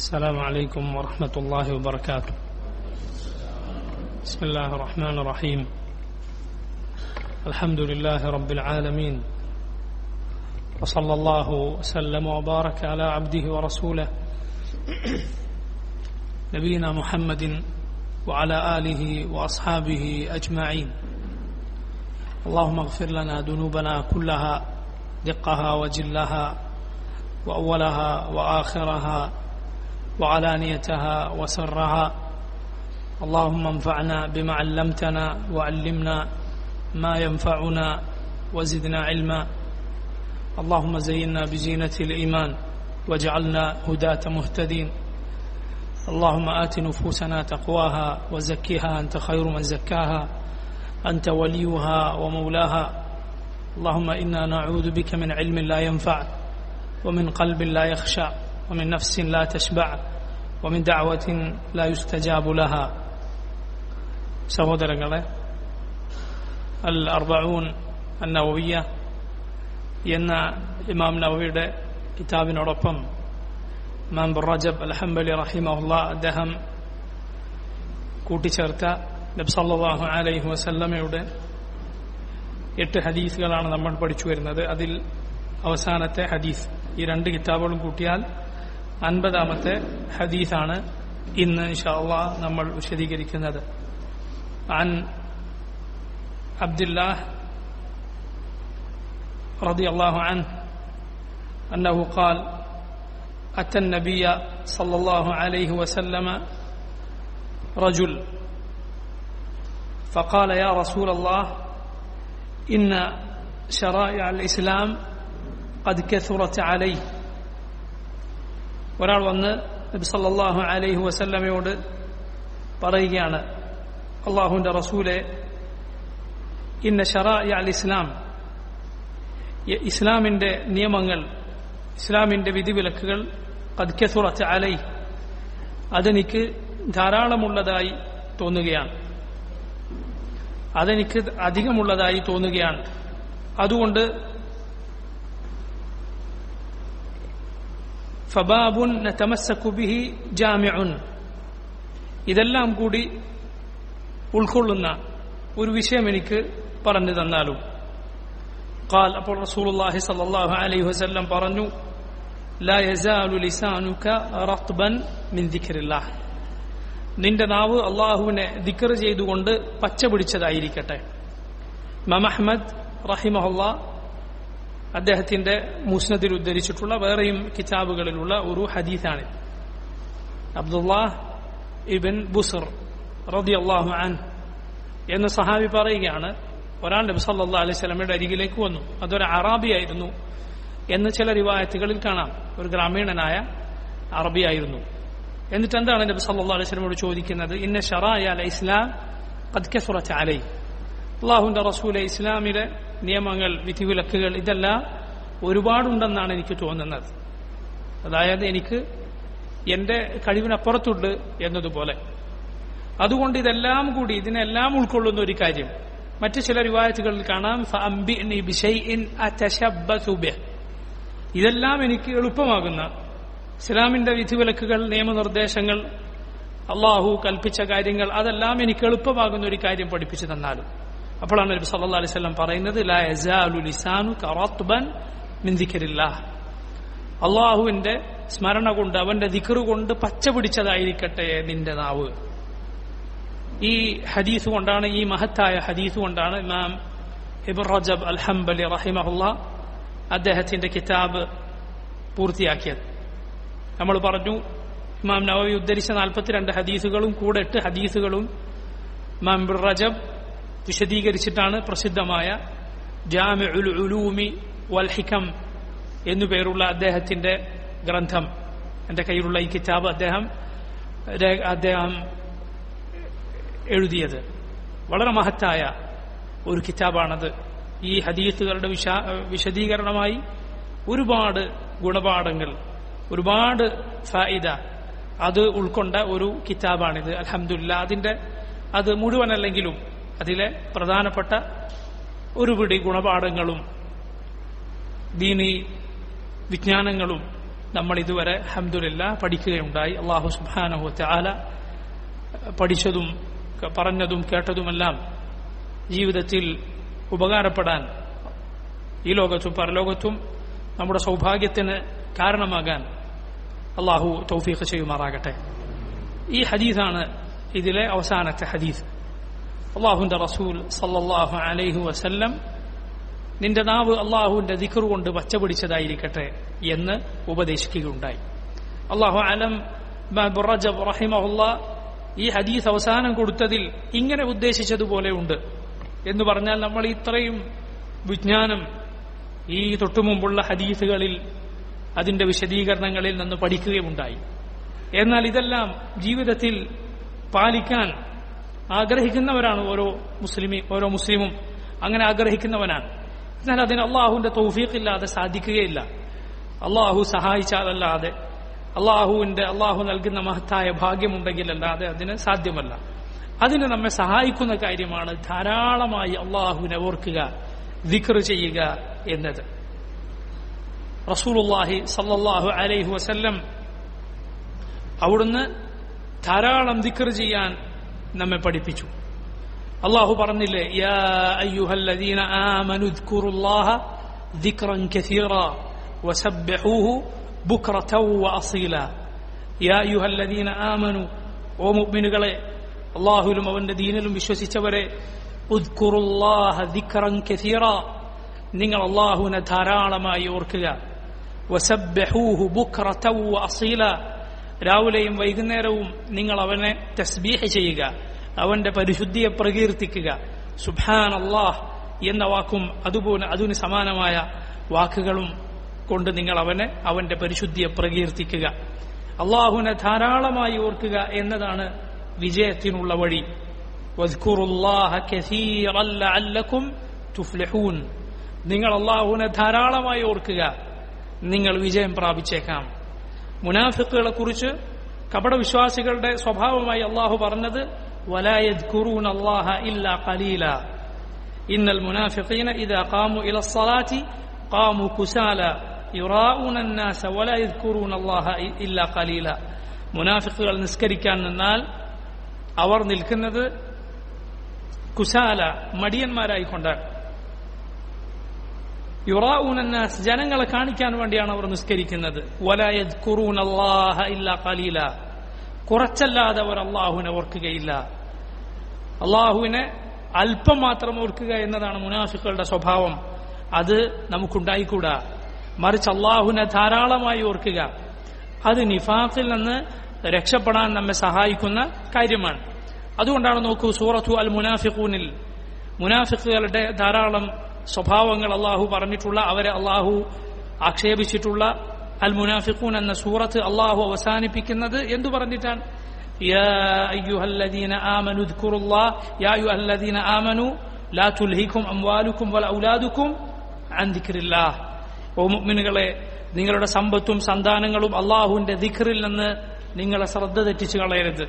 السلام عليكم ورحمة الله وبركاته بسم الله الرحمن الرحيم الحمد لله رب العالمين وصلى الله وسلم وبارك على عبده ورسوله نبينا محمد وعلى آله وأصحابه أجمعين اللهم اغفر لنا ذنوبنا كلها دقها وجلها وأولها وآخرها وعلانيتها وسرها اللهم انفعنا بما علمتنا وعلمنا ما ينفعنا وزدنا علما اللهم زينا بزينة الإيمان واجعلنا هداة مهتدين اللهم آت نفوسنا تقواها وزكها أنت خير من زكاها أنت وليها ومولاها اللهم إنا نعوذ بك من علم لا ينفع ومن قلب لا يخشع ومن نفس لا تشبع ومن دعوة لا يستجاب لها സഹോദരങ്ങളെ അൽ അർബഊൻ നവവിയ എന്ന ഇമാം നവവിയുടെ കിതാബിനോടൊപ്പം ഇമാം റജബ് അൽ ഹംബലി റഹിമഹുല്ല അദ്ദേഹം കൂട്ടിച്ചേർത്ത നബ്സല്ലാഹു അലൈഹി വസല്ലമയുടെ എട്ട് ഹദീസുകളാണ് നമ്മൾ പഠിച്ചു വരുന്നത് അതിൽ അവസാനത്തെ ഹദീസ് ഈ രണ്ട് കിതാബുകളും കൂട്ടിയാൽ അൻപതാമത്തെ ഹദീസാണ് ഇന്ന് ഇൻഷാല്ല നമ്മൾ വിശദീകരിക്കുന്നത് عن عبد الله رضي الله عنه أنه قال أتى النبي صلى الله عليه وسلم رجل فقال يا رسول الله إن شرائع الإسلام قد كثرت عليه ഒരാൾ വന്ന് നബി സല്ലല്ലാഹു അലൈഹി വസല്ലമയോട് പറയുകയാണ് അള്ളാഹുവിന്റെ റസൂലെ ഇന്ന ഷറായ അൽ ഇസ്ലാം ഇസ്ലാമിന്റെ നിയമങ്ങൾ ഇസ്ലാമിന്റെ വിധിവിലക്കുകൾ കദ്ക്കസുറച്ച് അലൈ അതെനിക്ക് ധാരാളമുള്ളതായി തോന്നുകയാണ് അതെനിക്ക് അധികമുള്ളതായി തോന്നുകയാണ് അതുകൊണ്ട് ഫബാബുൻ ബിഹി ജാമിഉൻ ഇതെല്ലാം കൂടി ഉൾക്കൊള്ളുന്ന ഒരു വിഷയം എനിക്ക് പറഞ്ഞു തന്നാലും قال അപ്പോൾ റസൂലുള്ളാഹി സ്വല്ലല്ലാഹു അലൈഹി വസല്ലം പറഞ്ഞു لا يزال لسانك رطبا من ذكر الله നിന്റെ നാവ് അള്ളാഹുവിനെ ദിക്കർ ചെയ്തുകൊണ്ട് പച്ച പിടിച്ചതായിരിക്കട്ടെ ഇമാം അഹ്മദ് റഹിമഹുല്ല അദ്ദേഹത്തിന്റെ മുസ്നദിൽ ഉദ്ധരിച്ചിട്ടുള്ള വേറെയും കിതാബുകളിലുള്ള ഒരു ഹദീസാണ് അബ്ദുല്ലാഹ് ഇബൻ ബുസർ റതി അള്ളാഹു അൻ എന്ന് സഹാബി പറയുകയാണ് ഒരാൾ നബി സല്ലാ അലൈഹി സ്വലമയുടെ അരികിലേക്ക് വന്നു അതൊരു അറാബിയായിരുന്നു എന്ന് ചില റിവായത്തുകളിൽ കാണാം ഒരു ഗ്രാമീണനായ അറബിയായിരുന്നു എന്നിട്ട് എന്താണ് നബി സല്ലാ അലൈഹി സ്വലമോട് ചോദിക്കുന്നത് ഇന്ന ഷറായ അല ഇസ്ലാം കദ്ക്കസുറച്ച അലൈ അള്ളാഹുന്റെ റസൂലെ ഇസ്ലാമിലെ നിയമങ്ങൾ വിധിവിലക്കുകൾ ഇതെല്ലാം ഒരുപാടുണ്ടെന്നാണ് എനിക്ക് തോന്നുന്നത് അതായത് എനിക്ക് എന്റെ കഴിവിനപ്പുറത്തുണ്ട് എന്നതുപോലെ അതുകൊണ്ട് ഇതെല്ലാം കൂടി ഇതിനെല്ലാം ഉൾക്കൊള്ളുന്ന ഒരു കാര്യം മറ്റു ചില റിവായത്തുകളിൽ കാണാം ഇതെല്ലാം എനിക്ക് എളുപ്പമാകുന്ന ഇസ്ലാമിന്റെ വിധിവിലക്കുകൾ നിയമനിർദ്ദേശങ്ങൾ അള്ളാഹു കൽപ്പിച്ച കാര്യങ്ങൾ അതെല്ലാം എനിക്ക് എളുപ്പമാകുന്ന ഒരു കാര്യം പഠിപ്പിച്ചു തന്നാലും അപ്പോഴാണ് നബി സല്ലല്ലാഹു അലൈഹി വസല്ലം പറയുന്നത് ലാ യസാലു ലിസാനു കറത്ബൻ മിൻ ദിക്രില്ലാഹ് അള്ളാഹുവിന്റെ സ്മരണ കൊണ്ട് അവന്റെ ദിക്റ് കൊണ്ട് പച്ച പിടിച്ചതായിരിക്കട്ടെ നിന്റെ നാവ് ഈ ഹദീസ് കൊണ്ടാണ് ഈ മഹത്തായ ഹദീസ് കൊണ്ടാണ് ഇമാം ഇബ് റജബ് അൽ ഹംബലി റഹിമഹുല്ല അദ്ദേഹത്തിന്റെ കിതാബ് പൂർത്തിയാക്കിയത് നമ്മൾ പറഞ്ഞു ഇമാം നവവി ഉദ്ധരിച്ച നാൽപ്പത്തിരണ്ട് ഹദീസുകളും കൂടെ എട്ട് ഹദീസുകളും ഇമാം ബിർ റജബ് വിശദീകരിച്ചിട്ടാണ് പ്രസിദ്ധമായ ജാമി ഉൽ ഉലൂമി വൽ ഹിക്കം എന്നു പേരുള്ള അദ്ദേഹത്തിന്റെ ഗ്രന്ഥം എന്റെ കയ്യിലുള്ള ഈ കിതാബ് അദ്ദേഹം അദ്ദേഹം എഴുതിയത് വളരെ മഹത്തായ ഒരു കിതാബാണത് ഈ ഹദീസുകളുടെ വിശദീകരണമായി ഒരുപാട് ഗുണപാഠങ്ങൾ ഒരുപാട് ഫായിദ അത് ഉൾക്കൊണ്ട ഒരു കിതാബാണിത് അലഹമില്ല അതിന്റെ അത് മുഴുവനല്ലെങ്കിലും അതിലെ പ്രധാനപ്പെട്ട ഒരു പിടി ഗുണപാഠങ്ങളും ദീനി വിജ്ഞാനങ്ങളും നമ്മൾ ഇതുവരെ ഹംദുലില്ല പഠിക്കുകയുണ്ടായി അള്ളാഹു സുബാനഹു ആല പഠിച്ചതും പറഞ്ഞതും കേട്ടതുമെല്ലാം ജീവിതത്തിൽ ഉപകാരപ്പെടാൻ ഈ ലോകത്തും പരലോകത്തും നമ്മുടെ സൗഭാഗ്യത്തിന് കാരണമാകാൻ അള്ളാഹു തൗഫീഖ് ചെയ്യുമാറാകട്ടെ ഈ ഹദീസാണ് ഇതിലെ അവസാനത്തെ ഹദീസ് അള്ളാഹുന്റെ റസൂൽ സല്ലല്ലാഹു അലൈഹി വസല്ലം നിന്റെ നാവ് അള്ളാഹുവിന്റെ ദിക്കർ കൊണ്ട് പച്ചപിടിച്ചതായിരിക്കട്ടെ എന്ന് ഉപദേശിക്കുകയുണ്ടായി അള്ളാഹു അലം റജബ് റഹിമഹുല്ല ഈ ഹദീസ് അവസാനം കൊടുത്തതിൽ ഇങ്ങനെ ഉദ്ദേശിച്ചതുപോലെ ഉണ്ട് എന്ന് പറഞ്ഞാൽ നമ്മൾ ഇത്രയും വിജ്ഞാനം ഈ തൊട്ടുമുമ്പുള്ള ഹദീസുകളിൽ അതിന്റെ വിശദീകരണങ്ങളിൽ നിന്ന് പഠിക്കുകയുണ്ടായി എന്നാൽ ഇതെല്ലാം ജീവിതത്തിൽ പാലിക്കാൻ ആഗ്രഹിക്കുന്നവരാണ് ഓരോ മുസ്ലിമി ഓരോ മുസ്ലിമും അങ്ങനെ ആഗ്രഹിക്കുന്നവനാണ് എന്നാൽ അതിന് അള്ളാഹുവിന്റെ തൗഫീഖില്ലാതെ സാധിക്കുകയില്ല അള്ളാഹു സഹായിച്ചാലല്ലാതെ അള്ളാഹുവിന്റെ അള്ളാഹു നൽകുന്ന മഹത്തായ ഭാഗ്യമുണ്ടെങ്കിലല്ലാതെ അതിന് സാധ്യമല്ല അതിന് നമ്മെ സഹായിക്കുന്ന കാര്യമാണ് ധാരാളമായി അള്ളാഹുവിനെ ഓർക്കുക ദിക്ർ ചെയ്യുക എന്നത് റസൂലുള്ളാഹി സല്ലല്ലാഹു അലൈഹി വസല്ലം അവിടുന്ന് ധാരാളം ദിക്ർ ചെയ്യാൻ നമ്മെ പഠിപ്പിച്ചു അള്ളാഹു പറഞ്ഞില്ലേ യാ അയ്യുഹല്ലദീന ആമനു ദ്കുറുല്ലാഹ ദിക്റൻ കസീറ വസബ്ബിഹൂഹു ബുക്റതൻ വഅസീല യാ അയ്യുഹല്ലദീന ആമനു ഓ മുഅ്മിനുകളെ അള്ളാഹുവിലും അവന്റെ ദീനിലും വിശ്വസിച്ചവരെ ഉദ്കുറുല്ലാഹ ദിക്റൻ കസീറ നിങ്ങൾ അള്ളാഹുവിനെ ധാരാളമായി ഓർക്കുക വസബ്ബിഹൂഹു ബുക്റതൻ വഅസീല രാവിലെയും വൈകുന്നേരവും നിങ്ങൾ അവനെ തസ്ബീഹ് ചെയ്യുക അവന്റെ പരിശുദ്ധിയെ പ്രകീർത്തിക്കുക സുബാൻ അള്ളാഹ് എന്ന വാക്കും അതുപോലെ അതിന് സമാനമായ വാക്കുകളും കൊണ്ട് നിങ്ങൾ അവനെ അവന്റെ പരിശുദ്ധിയെ പ്രകീർത്തിക്കുക അള്ളാഹുവിനെ ധാരാളമായി ഓർക്കുക എന്നതാണ് വിജയത്തിനുള്ള വഴി നിങ്ങൾ അള്ളാഹുവിനെ ധാരാളമായി ഓർക്കുക നിങ്ങൾ വിജയം പ്രാപിച്ചേക്കാം മുനാഫിക്കുകളെ കുറിച്ച് കപടവിശ്വാസികളുടെ സ്വഭാവമായി അള്ളാഹു പറഞ്ഞത് ولا يذكرون الله إلا قليلا إن المنافقين إذا قاموا إلى الصلاة قاموا كسالى يراءون الناس ولا يذكرون الله إلا قليلا മുനാഫിക്കുകൾ നിസ്കരിക്കാൻ നിന്നാൽ അവർ നിൽക്കുന്നത് കുശാല മടിയന്മാരായിക്കൊണ്ടാണ് യുറാഊനന്നാസ് ജനങ്ങളെ കാണിക്കാൻ വേണ്ടിയാണ് അവർ നിസ്കരിക്കുന്നത് വലായത് ഖുറൂൻ അള്ളാഹ ഇല്ല കലീല കുറച്ചല്ലാതെ അവർ അള്ളാഹുവിനെ ഓർക്കുകയില്ല അള്ളാഹുവിനെ അല്പം മാത്രം ഓർക്കുക എന്നതാണ് മുനാഫിക്കളുടെ സ്വഭാവം അത് നമുക്കുണ്ടായിക്കൂടാ മറിച്ച് അള്ളാഹുവിനെ ധാരാളമായി ഓർക്കുക അത് നിഫാഖിൽ നിന്ന് രക്ഷപ്പെടാൻ നമ്മെ സഹായിക്കുന്ന കാര്യമാണ് അതുകൊണ്ടാണ് നോക്കൂ സൂറത്തു അൽ മുനാഫിഖൂനിൽ മുനാഫിക്കുകളുടെ ധാരാളം സ്വഭാവങ്ങൾ അള്ളാഹു പറഞ്ഞിട്ടുള്ള അവരെ അള്ളാഹു ആക്ഷേപിച്ചിട്ടുള്ള അൽ മുനാഫിഖൂൻ എന്ന സൂറത്ത് അള്ളാഹു അവസാനിപ്പിക്കുന്നത് എന്തു പറഞ്ഞിട്ടാണ് يا أيها الذين آمنوا اذكروا الله يا أيها الذين آمنوا لا تلهكم أموالكم ولا أولادكم عن ذكر الله ഓ മുഅ്മിനുകളെ നിങ്ങളുടെ സമ്പത്തും സന്താനങ്ങളും അള്ളാഹുവിന്റെ ദിഖറിൽ നിന്ന് നിങ്ങളെ ശ്രദ്ധ തെറ്റിച്ചു കളയരുത്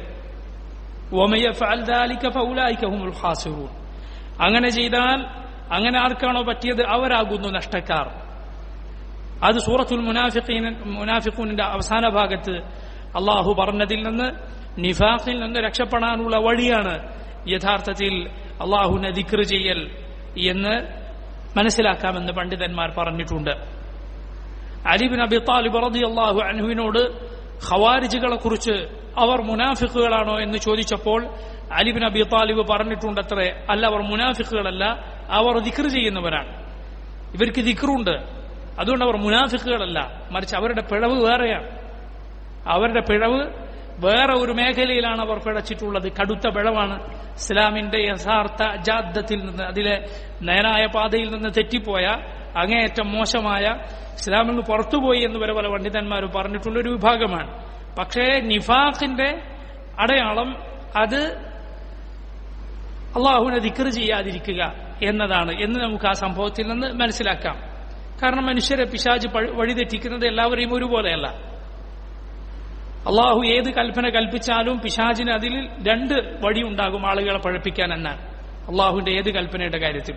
അങ്ങനെ ചെയ്താൽ അങ്ങനെ ആർക്കാണോ പറ്റിയത് അവരാകുന്നു നഷ്ടക്കാർ അത് സൂറത്തുൽ മുനാഫിഖീൻ മുനാഫിഖൂനിന്റെ അവസാന ഭാഗത്ത് അള്ളാഹു പറഞ്ഞതിൽ നിന്ന് നിഫാഖിൽ നിന്ന് രക്ഷപ്പെടാനുള്ള വഴിയാണ് യഥാർത്ഥത്തിൽ അള്ളാഹുവിനെ ദിക്ർ ചെയ്യൽ എന്ന് മനസ്സിലാക്കാമെന്ന് പണ്ഡിതന്മാർ പറഞ്ഞിട്ടുണ്ട് അലിബിൻ അബി താലിബ് റതി അള്ളാഹു അൻഹുവിനോട് ഖവാരിജുകളെ കുറിച്ച് അവർ മുനാഫിക്കുകളാണോ എന്ന് ചോദിച്ചപ്പോൾ അലിബിൻ അബി താലിബ് പറഞ്ഞിട്ടുണ്ടത്രേ അല്ല അവർ മുനാഫിക്കുകളല്ല അവർ ദിക്ർ ചെയ്യുന്നവരാണ് ഇവർക്ക് ദിക്റുണ്ട് അതുകൊണ്ട് അവർ മുനാഫിക്കുകളല്ല മറിച്ച് അവരുടെ പിഴവ് വേറെയാണ് അവരുടെ പിഴവ് വേറെ ഒരു മേഖലയിലാണ് അവർ പിഴച്ചിട്ടുള്ളത് കടുത്ത പിഴവാണ് ഇസ്ലാമിന്റെ യഥാർത്ഥ ജാദ്ദത്തിൽ നിന്ന് അതിലെ നേരായ പാതയിൽ നിന്ന് തെറ്റിപ്പോയ അങ്ങേയറ്റം മോശമായ ഇസ്ലാമിൽ നിന്ന് പുറത്തുപോയി എന്ന് വരെ പല പണ്ഡിതന്മാരും പറഞ്ഞിട്ടുള്ള ഒരു വിഭാഗമാണ് പക്ഷേ നിഫാഖിന്റെ അടയാളം അത് അള്ളാഹുവിനെ ദിക്കർ ചെയ്യാതിരിക്കുക എന്നതാണ് എന്ന് നമുക്ക് ആ സംഭവത്തിൽ നിന്ന് മനസ്സിലാക്കാം കാരണം മനുഷ്യരെ പിശാജ് വഴിതെറ്റിക്കുന്നത് എല്ലാവരെയും ഒരുപോലെയല്ല അള്ളാഹു ഏത് കൽപ്പന കൽപ്പിച്ചാലും പിശാജിന് അതിൽ രണ്ട് വഴിയുണ്ടാകും ആളുകളെ പഴപ്പിക്കാൻ എന്നാണ് അള്ളാഹുവിന്റെ ഏത് കൽപ്പനയുടെ കാര്യത്തിൽ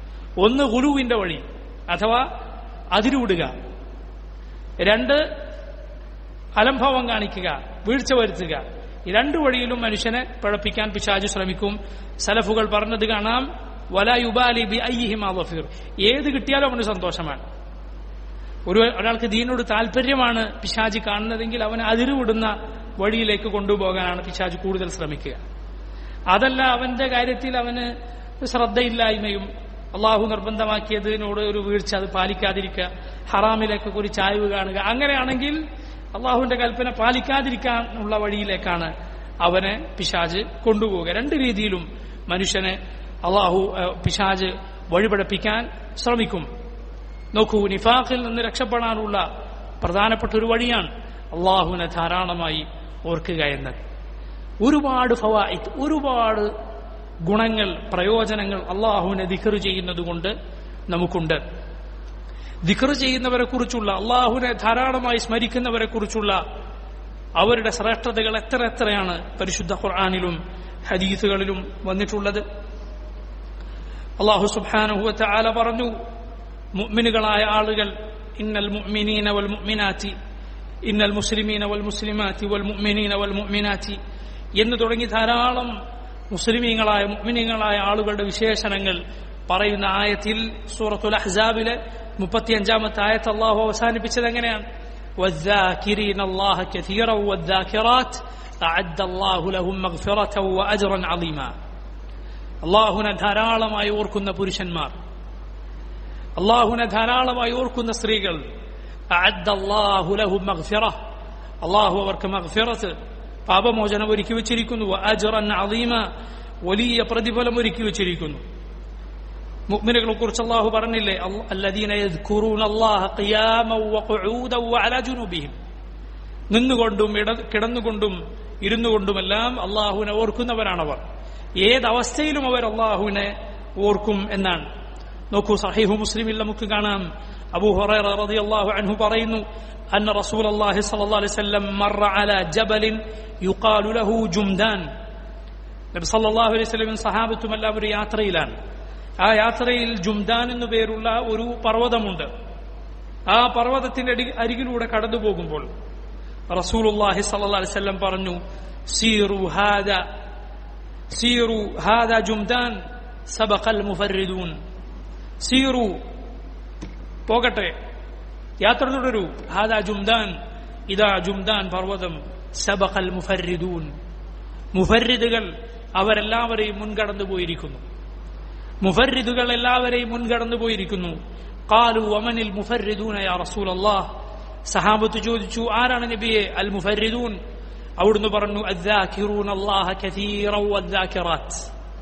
ഒന്ന് ഗുരുവിന്റെ വഴി അഥവാ അതിരുവിടുക രണ്ട് അലംഭാവം കാണിക്കുക വീഴ്ച വരുത്തുക ഈ രണ്ടു വഴിയിലും മനുഷ്യനെ പിഴപ്പിക്കാൻ പിശാജ് ശ്രമിക്കും സലഫുകൾ പറഞ്ഞത് കാണാം വലായുബാലി ബി അയ്യിഹിം അളഫീർ ഏത് കിട്ടിയാലും അവന് സന്തോഷമാണ് ഒരു ഒരാൾക്ക് ദീനോട് താല്പര്യമാണ് പിശാജ് കാണുന്നതെങ്കിൽ അവൻ അതിരുവിടുന്ന വഴിയിലേക്ക് കൊണ്ടുപോകാനാണ് പിശാജ് കൂടുതൽ ശ്രമിക്കുക അതല്ല അവന്റെ കാര്യത്തിൽ അവന് ശ്രദ്ധയില്ലായ്മയും അള്ളാഹു നിർബന്ധമാക്കിയതിനോട് ഒരു വീഴ്ച അത് പാലിക്കാതിരിക്കുക ഹറാമിലേക്ക് ഒരു ചായ്വ് കാണുക അങ്ങനെയാണെങ്കിൽ അള്ളാഹുവിന്റെ കൽപ്പന പാലിക്കാതിരിക്കാനുള്ള വഴിയിലേക്കാണ് അവനെ പിശാജ് കൊണ്ടുപോവുക രണ്ട് രീതിയിലും മനുഷ്യനെ അള്ളാഹു ഏഹ്, പിശാജ് വഴിപടപ്പിക്കാൻ ശ്രമിക്കും നോക്കൂ നിഫാഖിൽ നിന്ന് രക്ഷപ്പെടാനുള്ള പ്രധാനപ്പെട്ട ഒരു വഴിയാണ് അള്ളാഹുവിനെ ധാരാളമായി ഓർക്കുക എന്നത് ഒരുപാട് ഫവായിത്ത് ഒരുപാട് ഗുണങ്ങൾ പ്രയോജനങ്ങൾ അള്ളാഹുവിനെ ദിഖർ ചെയ്യുന്നത് കൊണ്ട് നമുക്കുണ്ട് ദിഖർ ചെയ്യുന്നവരെ കുറിച്ചുള്ള അള്ളാഹുവിനെ ധാരാളമായി സ്മരിക്കുന്നവരെ കുറിച്ചുള്ള അവരുടെ ശ്രേഷ്ഠതകൾ എത്ര എത്രയാണ് പരിശുദ്ധ ഖുർആാനിലും ഹദീസുകളിലും വന്നിട്ടുള്ളത് അള്ളാഹു സുബ്ഹാനഹു തആല പറഞ്ഞു മുഅ്മിനുകളായ ആളുകൾ ഇന്നൽ മുഅ്മിനീന വൽ മുഅ്മിനാത്തി ഇന്നൽ മുസ്ലിമീന വൽ മുസ്ലിമാത്തി വൽ മുഅ്മിനീന വൽ മുഅ്മിനാത്തി എന്ന് തുടങ്ങി ധാരാളം മുസ്ലിമീങ്ങളായ മുഅ്മിനീങ്ങളായ ആളുകളുടെ വിശേഷണങ്ങൾ പറയുന്ന ആയത്തിൽ സൂറത്തുൽ അഹ്സാബിലെ മുപ്പത്തിയഞ്ചാമത്തെ ആയത്ത് അള്ളാഹു അവസാനിപ്പിച്ചത് എങ്ങനെയാണ് والذاكرين الله كثيرا والذاكرات أعد الله لهم مغفرة وأجرا عظيما അള്ളാഹുനെ ധാരാളമായി ഓർക്കുന്ന പുരുഷന്മാർ അള്ളാഹുനെ ധാരാളമായി ഓർക്കുന്ന സ്ത്രീകൾ അഅദ്ദ അല്ലാഹു ലഹും മഗ്ഫിറ അള്ളാഹു അവർക്ക് മഗ്ഫിറത്ത് പാപമോചനം ഒരുക്കി വെച്ചിരിക്കുന്നു അജ്റൻ അളീമ വലിയ പ്രതിഫലം ഒരുക്കി വെച്ചിരിക്കുന്നു മുഅ്മിനുകളെ കുറിച്ച് അള്ളാഹു പറഞ്ഞില്ലേ അൽ- അല്ലദീന യദ്കുറൂന അല്ലാഹ ഖിയാമൻ വഖുഊദൻ വഅലാ ജുനൂബിഹിം നിന്നുകൊണ്ടും ഇട കിടന്നുകൊണ്ടും ഇരുന്നുകൊണ്ടുമെല്ലാം അള്ളാഹുവിനെ ഓർക്കുന്നവരാണവർ ഏതവസ്ഥയിലും അവർ അള്ളാഹുവിനെ ഓർക്കും എന്നാണ് നോക്കൂ സഹീഹു മുസ്ലിമിൽ നമുക്ക് കാണാം അബൂ ഹുറൈറ റളിയല്ലാഹു അൻഹു പറയുന്നു അന്ന റസൂൽ അല്ലാഹി സ്വല്ലല്ലാഹു അലൈഹി വസല്ലം മറ അലാ ജബലിൻ യുഖാലു ലഹു ജുംദാൻ നബി സല്ലല്ലാഹു അലൈഹി വസല്ലം സഹാബത്തും എല്ലാം ഒരു യാത്രയിലാണ് ആ യാത്രയിൽ ജുംദാൻ എന്നു പേരുള്ള ഒരു പർവ്വതമുണ്ട് ആ പർവ്വതത്തിന്റെ അടി- അരികിലൂടെ കടന്നു പോകുമ്പോൾ റസൂലുള്ളാഹി സ്വല്ലല്ലാഹു അലൈഹി വസല്ലം പറഞ്ഞു സീറു ഹാദ സീറു ഹാദ ജുംദാൻ സബഖൽ മുഫർരിദൂൻ സീറു പോകട്ടെ യാത്ര തുടരൂ ഹാദ ജുംദാൻ ഇതാ ജുംദാൻ പർവ്വതം സബഖൽ മുഫർരിദൂൻ മുഫർരിദുകൾ അവരെല്ലാവരെയും മുൻകടന്നു പോയിരിക്കുന്നു മുഫർരിദുകൾ എല്ലാവരെയും മുൻകടന്നു പോയിരിക്കുന്നു കാലു വമനിൽ മുഫർരിദൂന യാ റസൂൽ അള്ളാഹ് സഹാബത്ത് ചോദിച്ചു ആരാണ് നബിയെ അൽ മുഫർരിദൂൻ അവിടുന്ന് പറഞ്ഞു അദ്ദാക്കിറൂൻ അല്ലാഹ കഥീറൻ വദ്ദാക്കിറാത്ത്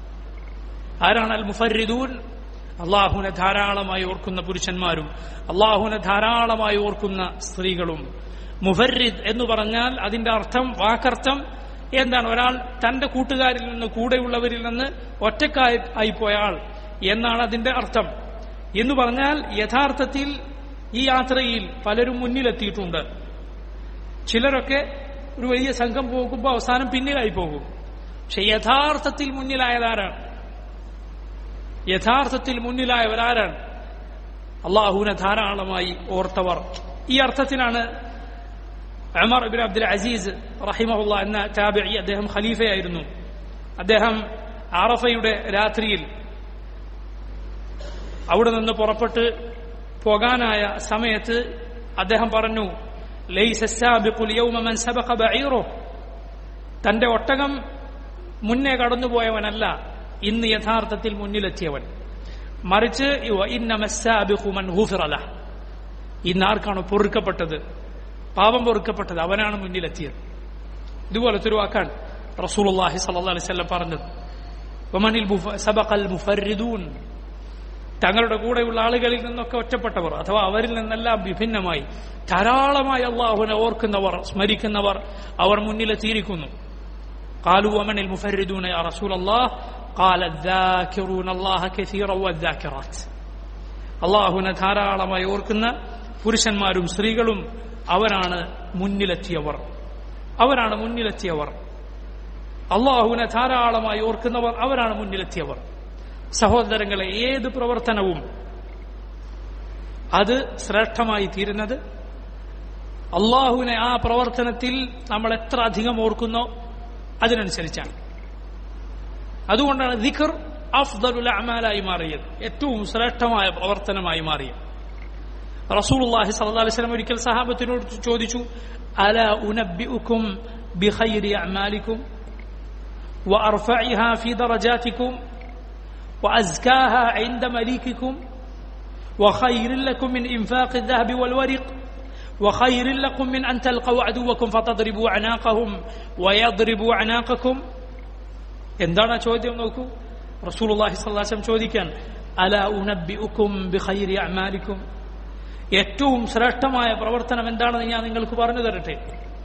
ആരാണ് അൽ മുഫർരിദൂൻ അള്ളാഹുവിനെ ധാരാളമായി ഓർക്കുന്ന പുരുഷന്മാരും അള്ളാഹുവിനെ ധാരാളമായി ഓർക്കുന്ന സ്ത്രീകളും മുഫർരിദ് എന്ന് പറഞ്ഞാൽ അതിന്റെ അർത്ഥം വാക്കർത്ഥം എന്താണ് ഒരാൾ തന്റെ കൂട്ടുകാരിൽ നിന്ന് കൂടെയുള്ളവരിൽ നിന്ന് ഒറ്റക്കായി ആയിപ്പോയ ആൾ എന്നാണ് അതിന്റെ അർത്ഥം എന്ന് പറഞ്ഞാൽ യഥാർത്ഥത്തിൽ ഈ യാത്രയിൽ പലരും മുന്നിലെത്തിയിട്ടുണ്ട് ചിലരൊക്കെ ഒരു വലിയ സംഘം പോകുമ്പോൾ അവസാനം പിന്നിലായി പോകും പക്ഷെ യഥാർത്ഥത്തിൽ മുന്നിലായതാരാണ് യഥാർത്ഥത്തിൽ മുന്നിലായവരാരാണ് അള്ളാഹുവിനെ ധാരാളമായി ഓർത്തവർ ഈ അർത്ഥത്തിലാണ് അമർ ഇബിൻ അബ്ദുൽ അസീസ് റഹിമഹുല്ല എന്ന താബിഇ അദ്ദേഹം ഖലീഫയായിരുന്നു അദ്ദേഹം ആറഫയുടെ രാത്രിയിൽ അവിടെ നിന്ന് പുറപ്പെട്ട് പോകാനായ സമയത്ത് അദ്ദേഹം പറഞ്ഞു ലൈസ السابق اليوم من سبق بعيره തന്റെ ഒട്ടകം മുന്നേ കടന്നുപോയവനല്ല ഇന്ന് യഥാർത്ഥത്തിൽ മുന്നിലെത്തിയവൻ മറിച്ച് ഇന്നമ السابق من غفر له ഇന്ന് ആർക്കാണ് പൊറുക്കപ്പെട്ടത് പാപം പൊറുക്കപ്പെട്ടത് അവനാണ് മുന്നിലെത്തിയത് ഇതുപോലത്തെ ഒരു വാക്കാണ് റസൂലുള്ളാഹി സ്വല്ലല്ലാഹി അലൈഹി വസല്ലം പറഞ്ഞത് വമനിൽ മുഫ- സബഖൽ മുഫർരിദൂൻ തങ്ങളുടെ കൂടെയുള്ള ആളുകളിൽ നിന്നൊക്കെ ഒറ്റപ്പെട്ടവർ അഥവാ അവരിൽ നിന്നെല്ലാം വിഭിന്നമായി ധാരാളമായി അള്ളാഹുവിനെ ഓർക്കുന്നവർ സ്മരിക്കുന്നവർ അവർ മുന്നിലെത്തിയിരിക്കുന്നു قالوا ومن المفردون يا رسول الله قال الذاكرون الله كثيرا والذاكرات അള്ളാഹുവിനെ ധാരാളമായി ഓർക്കുന്ന പുരുഷന്മാരും സ്ത്രീകളും അവരാണ് മുന്നിലെത്തിയവർ അവരാണ് മുന്നിലെത്തിയവർ അള്ളാഹുവിനെ ധാരാളമായി ഓർക്കുന്നവർ അവരാണ് മുന്നിലെത്തിയവർ സഹോദരങ്ങളെ ഏത് പ്രവർത്തനവും അത് ശ്രേഷ്ഠമായി തീരുന്നത് അള്ളാഹുവിനെ ആ പ്രവർത്തനത്തിൽ നമ്മൾ എത്ര അധികം ഓർക്കുന്നോ അതിനനുസരിച്ചാണ് അതുകൊണ്ടാണ് ദിഖർ അഫ്ദലുൽ അമാലായി മാറിയത് ഏറ്റവും ശ്രേഷ്ഠമായ പ്രവർത്തനമായി മാറിയത് റസൂലുള്ളാഹി സ്വല്ലല്ലാഹി അലൈഹി വസല്ലം ഒരിക്കൽ സഹാബത്തിനോട് ചോദിച്ചു അല ഉനബ്ബിഉക്കും ബിഖൈരി അഅമാലിക്കും وأرفعها في درجاتكم وأزكاها عند مليككم وخير لكم من إنفاق الذهب والورق وخير لكم من أن تلقوا عدوكم فتضربوا أعناقهم ويضربوا أعناقكم എന്താണ് ആ ചോദ്യം നോക്കൂ റസൂലുള്ളാഹി സ്വല്ലല്ലാഹി അലൈഹി വസല്ലം ചോദിക്കാൻ അല ഉനബ്ബിഉക്കും ബിഖൈരി അഅമാലിക്കും ഏറ്റവും ശ്രേഷ്ഠമായ പ്രവർത്തനം എന്താണെന്ന് ഞാൻ നിങ്ങൾക്ക് പറഞ്ഞു തരട്ടെ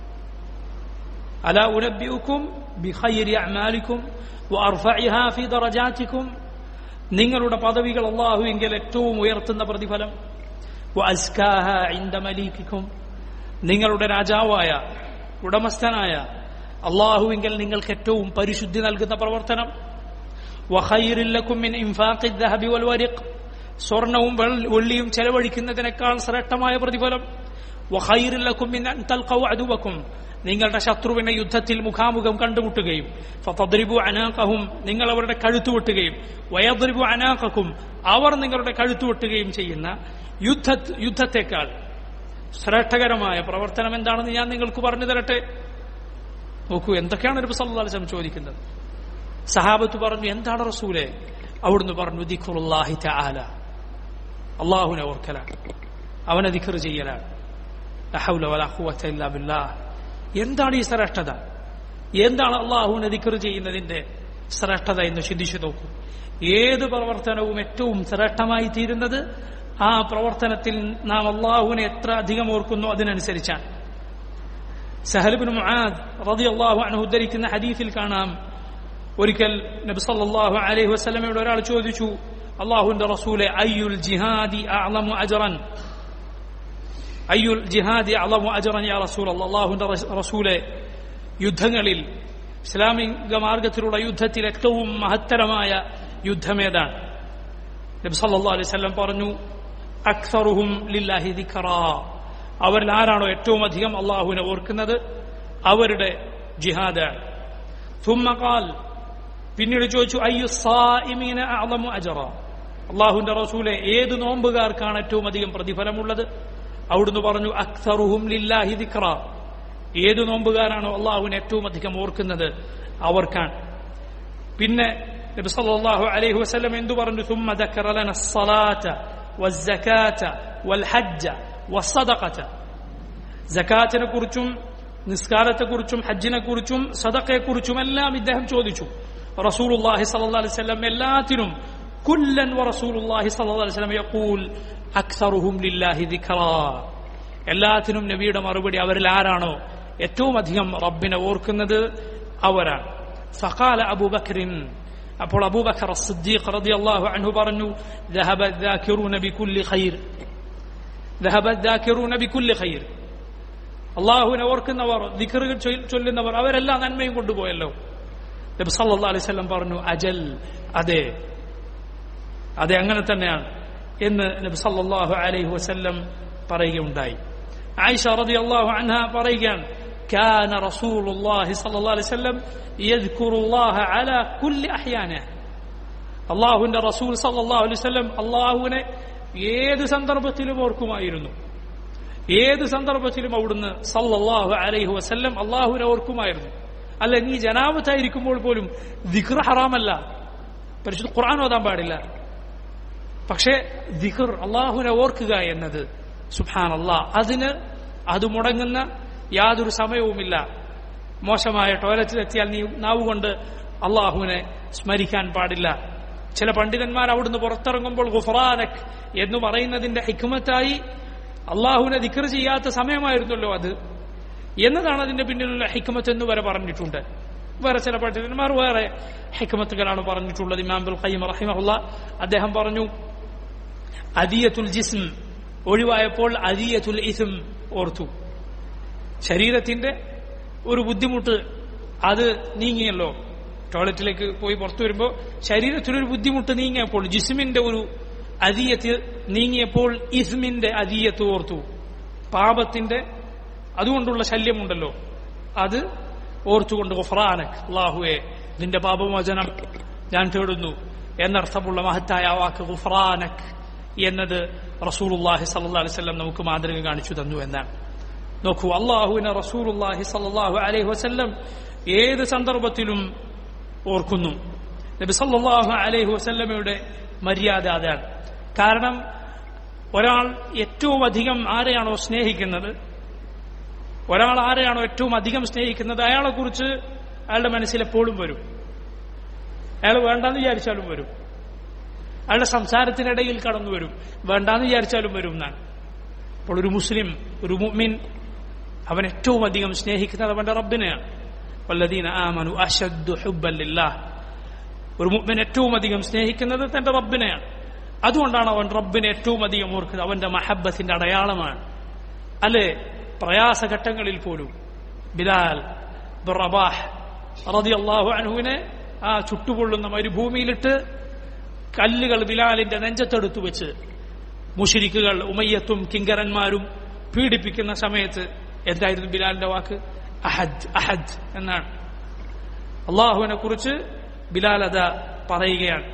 അല ഉനബ്ബിഉക്കും ബിഖൈരി അഅമാലിക്കും വഅർഫഇഹാ ഫി ദറജാതിക്കും നിങ്ങളുടെ പദവികൾ അള്ളാഹുവിങ്കിൽ ഏറ്റവും ഉയർത്തുന്ന പ്രതിഫലം വഅസ്കാഹ ഇൻദ മലീകിക്കും നിങ്ങളുടെ രാജാവായ ഉടമസ്ഥനായ അള്ളാഹുവിങ്കിൽ നിങ്ങൾക്ക് ഏറ്റവും പരിശുദ്ധി നൽകുന്ന പ്രവർത്തനം വഖൈറില്ലക്കും മിൻ ഇൻഫാഖി ദഹബി വൽ വരിഖ് സ്വർണവും വെള്ളിയും ചെലവഴിക്കുന്നതിനേക്കാൾ ശ്രേഷ്ഠമായ പ്രതിഫലം വഖൈറില്ലക്കും മിൻ അൻ തൽഖൗ അദുവക്കും നിങ്ങളുടെ ശത്രുവിനെ യുദ്ധത്തിൽ മുഖാമുഖം കണ്ടുമുട്ടുകയും ഫതദ്രിബു അനാഖഹും നിങ്ങൾ അവരുടെ കഴുത്തു വെട്ടുകയും വയദ്രിബു അനാഖക്കും അവർ നിങ്ങളുടെ കഴുത്തു വെട്ടുകയും ചെയ്യുന്ന യുദ്ധ യുദ്ധത്തെക്കാൾ ശ്രേഷ്ഠകരമായ പ്രവർത്തനം എന്താണെന്ന് ഞാൻ നിങ്ങൾക്ക് പറഞ്ഞു തരട്ടെ നോക്കൂ എന്തൊക്കെയാണ് നബി സല്ലല്ലാഹു അലൈഹി വസല്ലം ചോദിക്കുന്നത് സഹാബത്ത് പറഞ്ഞു എന്താണ് റസൂലെ അവിടുന്ന് പറഞ്ഞു ദിഖുറുല്ലാഹി തആല അള്ളാഹുവിനെ ഓർക്കലാണ് അവനെ ദിഖർ ചെയ്യലാണ് ലാ ഹൗല വലാ ഖുവത ഇല്ലാ ബില്ലാഹ് എന്താണ് ഈ ശ്രേഷ്ഠത എന്താണ് അള്ളാഹുവിനെ ദിക്കർ ചെയ്യുന്നതിന്റെ ശ്രേഷ്ഠത എന്ന് ചിന്തിച്ചു നോക്കൂ ഏത് പ്രവർത്തനവും ഏറ്റവും ശ്രേഷ്ഠമായി തീരുന്നത് ആ പ്രവർത്തനത്തിൽ നാം അള്ളാഹുവിനെ എത്ര അധികം ഓർക്കുന്നു അതിനനുസരിച്ചാണ് സഹൽബിൻ മുആദ് റളിയല്ലാഹു അൻഹു ഉദ്ധരിക്കുന്ന ഹദീസിൽ കാണാം ഒരിക്കൽ നബി സല്ലല്ലാഹു അലൈഹി വസല്ലമയോട് ഒരാൾ ചോദിച്ചു അള്ളാഹുവിന്റെ റസൂലെ അയ്യുൽ ജിഹാദി അഅലമു അജ്റൻ അയ്യുൽ ജിഹാദി അളമു അജറൻ യാ റസൂൽ അള്ളാഹുന്റെ റസൂലെ യുദ്ധങ്ങളിൽ ഇസ്ലാമിക മാർഗത്തിലുള്ള യുദ്ധത്തിൽ ഏറ്റവും മഹത്തരമായ യുദ്ധമേതാണ് നബി സല്ലല്ലാഹു അലൈഹി വസല്ലം പറഞ്ഞു അക്സറുഹും ലില്ലാഹി ദിക്റ അവരിൽ ആരാണോ ഏറ്റവും അധികം അള്ളാഹുവിനെ ഓർക്കുന്നത് അവരുടെ ജിഹാദാണ് ثم قال പിന്നീട് ചോദിച്ചു അയ്യു സായിമീന അളമു അജറ അള്ളാഹുവിന്റെ റസൂലെ ഏത് നോമ്പുകാർക്കാണ് ഏറ്റവും അധികം പ്രതിഫലമുള്ളത് അവിടുന്ന് പറഞ്ഞു അക്സറുഹും ലില്ലാഹി ദിക്റ ഏത് നോമ്പുകാരാണോ അള്ളാഹുവിനെ ഏറ്റവും അധികം ഓർക്കുന്നത് അവർക്കാണ് പിന്നെ നബി സല്ലല്ലാഹു അലൈഹി വസല്ലം എന്തു പറഞ്ഞു ثم ذكر لنا الصلاة والزكاة والحج والصدقة സക്കാത്തിനെ കുറിച്ചും നിസ്കാരത്തെ കുറിച്ചും ഹജ്ജിനെ കുറിച്ചും സദക്കയെ കുറിച്ചും എല്ലാം ഇദ്ദേഹം ചോദിച്ചു റസൂലുള്ളാഹി സ്വല്ലല്ലാഹു അലൈഹി വസല്ലം എല്ലാത്തിനും കുല്ലൻ വറസൂലുള്ളാഹി സ്വല്ലല്ലാഹു അലൈഹി വസല്ലം യഖൂൽ അക്സറുഹും ലില്ലാഹി ദിക്റ എല്ലാത്തിനും നബിയുടെ മറുപടി അവരിൽ ആരാണോ ഏറ്റവും അധികം റബ്ബിനെ ഓർക്കുന്നത് അവരാണ് ഫഖാല അബൂബക്രിൻ അപ്പോൾ അബൂബക്കർ സിദ്ദീഖ് റളിയല്ലാഹു അൻഹു പറഞ്ഞു ذهب الذاكرون بكل خير ذهب الذاكرون بكل خير അള്ളാഹുവിനെ ഓർക്കുന്നവർ ദിക്റുകൾ ചൊല്ലുന്നവർ അവരെല്ലാം നന്മയും കൊണ്ടുപോയല്ലോ നബി സല്ലല്ലാഹു അലൈഹി വസല്ലം പറഞ്ഞു അജൽ അതെ അതെ അങ്ങനെ തന്നെയാണ് എന്ന് നബി സല്ലല്ലാഹു അലൈഹി വസല്ലം പറയുകയുണ്ടായി ആയിഷ റളിയല്ലാഹു അൻഹ പറയുകയാണ് كان رسول الله صلى الله عليه وسلم يذكر الله على كل أحيانه അള്ളാഹുവിന്റെ റസൂൽ സല്ലല്ലാഹു അലൈഹി വസല്ലം അള്ളാഹുവിനെ ഏത് സന്ദർഭത്തിലും ഓർക്കുമായിരുന്നു ഏത് സന്ദർഭത്തിലും അവിടുന്ന് സല്ലല്ലാഹു അലൈഹി വസല്ലം അള്ളാഹുവിനെ ഓർക്കുമായിരുന്നു അല്ല നീ ജനാമത്തായിരിക്കുമ്പോൾ പോലും ദിഖർ ഹറാമല്ല പരിശുദ്ധ ഖുർആൻ ഓതാൻ പാടില്ല പക്ഷേ ദിഖർ അള്ളാഹുവിനെ ഓർക്കുക എന്നത് സുഹാൻ അള്ളാഹ് അതിന് അത് മുടങ്ങുന്ന യാതൊരു സമയവുമില്ല മോശമായ ടോയ്ലറ്റിലെത്തിയാൽ നീ നാവുകൊണ്ട് അള്ളാഹുവിനെ സ്മരിക്കാൻ പാടില്ല ചില പണ്ഡിതന്മാർ അവിടുന്ന് പുറത്തിറങ്ങുമ്പോൾ ഗുഫറാനക് എന്ന് പറയുന്നതിന്റെ ഹിക്മത്തായി അള്ളാഹുവിനെ ദിക്കർ ചെയ്യാത്ത സമയമായിരുന്നല്ലോ അത് എന്നതാണ് അതിന്റെ പിന്നിലുള്ള ഹിക്മത്ത് എന്ന് വരെ പറഞ്ഞിട്ടുണ്ട് വേറെ ചില പണ്ഡിതന്മാർ വേറെ ഹിക്മത്തുകളാണ് പറഞ്ഞിട്ടുള്ളത് ഇമാംബുൽ ഖയ്യം റഹിമഹുല്ല അദ്ദേഹം പറഞ്ഞു അദിയത്തുൽ ജിസ്ം ഒഴിവായപ്പോൾ അദിയത്തുൽ ഇസ്ം ഓർത്തു ശരീരത്തിന്റെ ഒരു ബുദ്ധിമുട്ട് അത് നീങ്ങിയല്ലോ ടോയ്ലറ്റിലേക്ക് പോയി പുറത്തു വരുമ്പോൾ ശരീരത്തിനൊരു ബുദ്ധിമുട്ട് നീങ്ങിയപ്പോൾ ജിസ്മിന്റെ ഒരു അദിയത്ത് നീങ്ങിയപ്പോൾ ഇസ്മിന്റെ അദിയത്ത് ഓർത്തു പാപത്തിന്റെ അതുകൊണ്ടുള്ള ശല്യമുണ്ടല്ലോ അത് ഓർത്തുകൊണ്ട് ഗുഫ്രാനക് അള്ളാഹുവെ നിന്റെ പാപമോചനം ഞാൻ തേടുന്നു എന്നർത്ഥമുള്ള മഹത്തായ ആ വാക്ക് ഗുഫ്രാനക് എന്നത് റസൂലുല്ലാഹി സല്ലല്ലാഹു അലൈഹി വസല്ലം നമുക്ക് മാതൃക കാണിച്ചു തന്നു എന്നാണ് നോക്കൂ അള്ളാഹുവിനെ റസൂലുല്ലാഹി സല്ലല്ലാഹു അലൈഹി വസല്ലം ഏത് സന്ദർഭത്തിലും ഓർക്കുന്നു നബി സല്ലല്ലാഹു അലൈഹി വസല്ലമയുടെ മര്യാദ അതാണ് കാരണം ഒരാൾ ഏറ്റവും അധികം ആരെയാണോ സ്നേഹിക്കുന്നത് ഒരാൾ ആരെയാണോ ഏറ്റവും അധികം സ്നേഹിക്കുന്നത് അയാളെ കുറിച്ച് അയാളുടെ മനസ്സിൽ എപ്പോഴും വരും അയാൾ വേണ്ടാന്ന് വിചാരിച്ചാലും വരും അയാളുടെ സംസാരത്തിനിടയിൽ കടന്നു വരും വേണ്ടാന്ന് വിചാരിച്ചാലും വരും എന്നാണ് അപ്പോൾ ഒരു മുസ്ലിം ഒരു മുഅ്മിൻ അവൻ ഏറ്റവും അധികം സ്നേഹിക്കുന്നത് അവന്റെ റബ്ബിനെയാണ് വല്ലദീന ആമനു അശദ്ദു ഹുബ്ബൻ ലില്ലാഹ് ഒരു മുഅ്മിൻ ഏറ്റവും അധികം സ്നേഹിക്കുന്നത് തന്റെ റബ്ബിനെയാണ് അതുകൊണ്ടാണ് അവൻ റബ്ബിനെ ഏറ്റവും അധികം ഓർക്കുന്നത് അവന്റെ മഹബത്തിന്റെ അടയാളമാണ് അല്ലെ പ്രയാസഘട്ടങ്ങളിൽ പോലും ബിലാൽ ബിൻ റബാഹ് റളിയല്ലാഹു അൻഹുവിനെ ആ ചുട്ടുപൊള്ളുന്ന മരുഭൂമിയിലിട്ട് കല്ലുകൾ ബിലാലിന്റെ നെഞ്ചത്തെടുത്തു വെച്ച് മുഷിരിക്കുകൾ ഉമയ്യത്തും കിങ്കരന്മാരും പീഡിപ്പിക്കുന്ന സമയത്ത് എന്തായിരുന്നു ബിലാലിന്റെ വാക്ക് അഹദ് അഹദ് എന്നാണ് അള്ളാഹുവിനെ കുറിച്ച് ബിലാൽ അത പറയുകയാണ്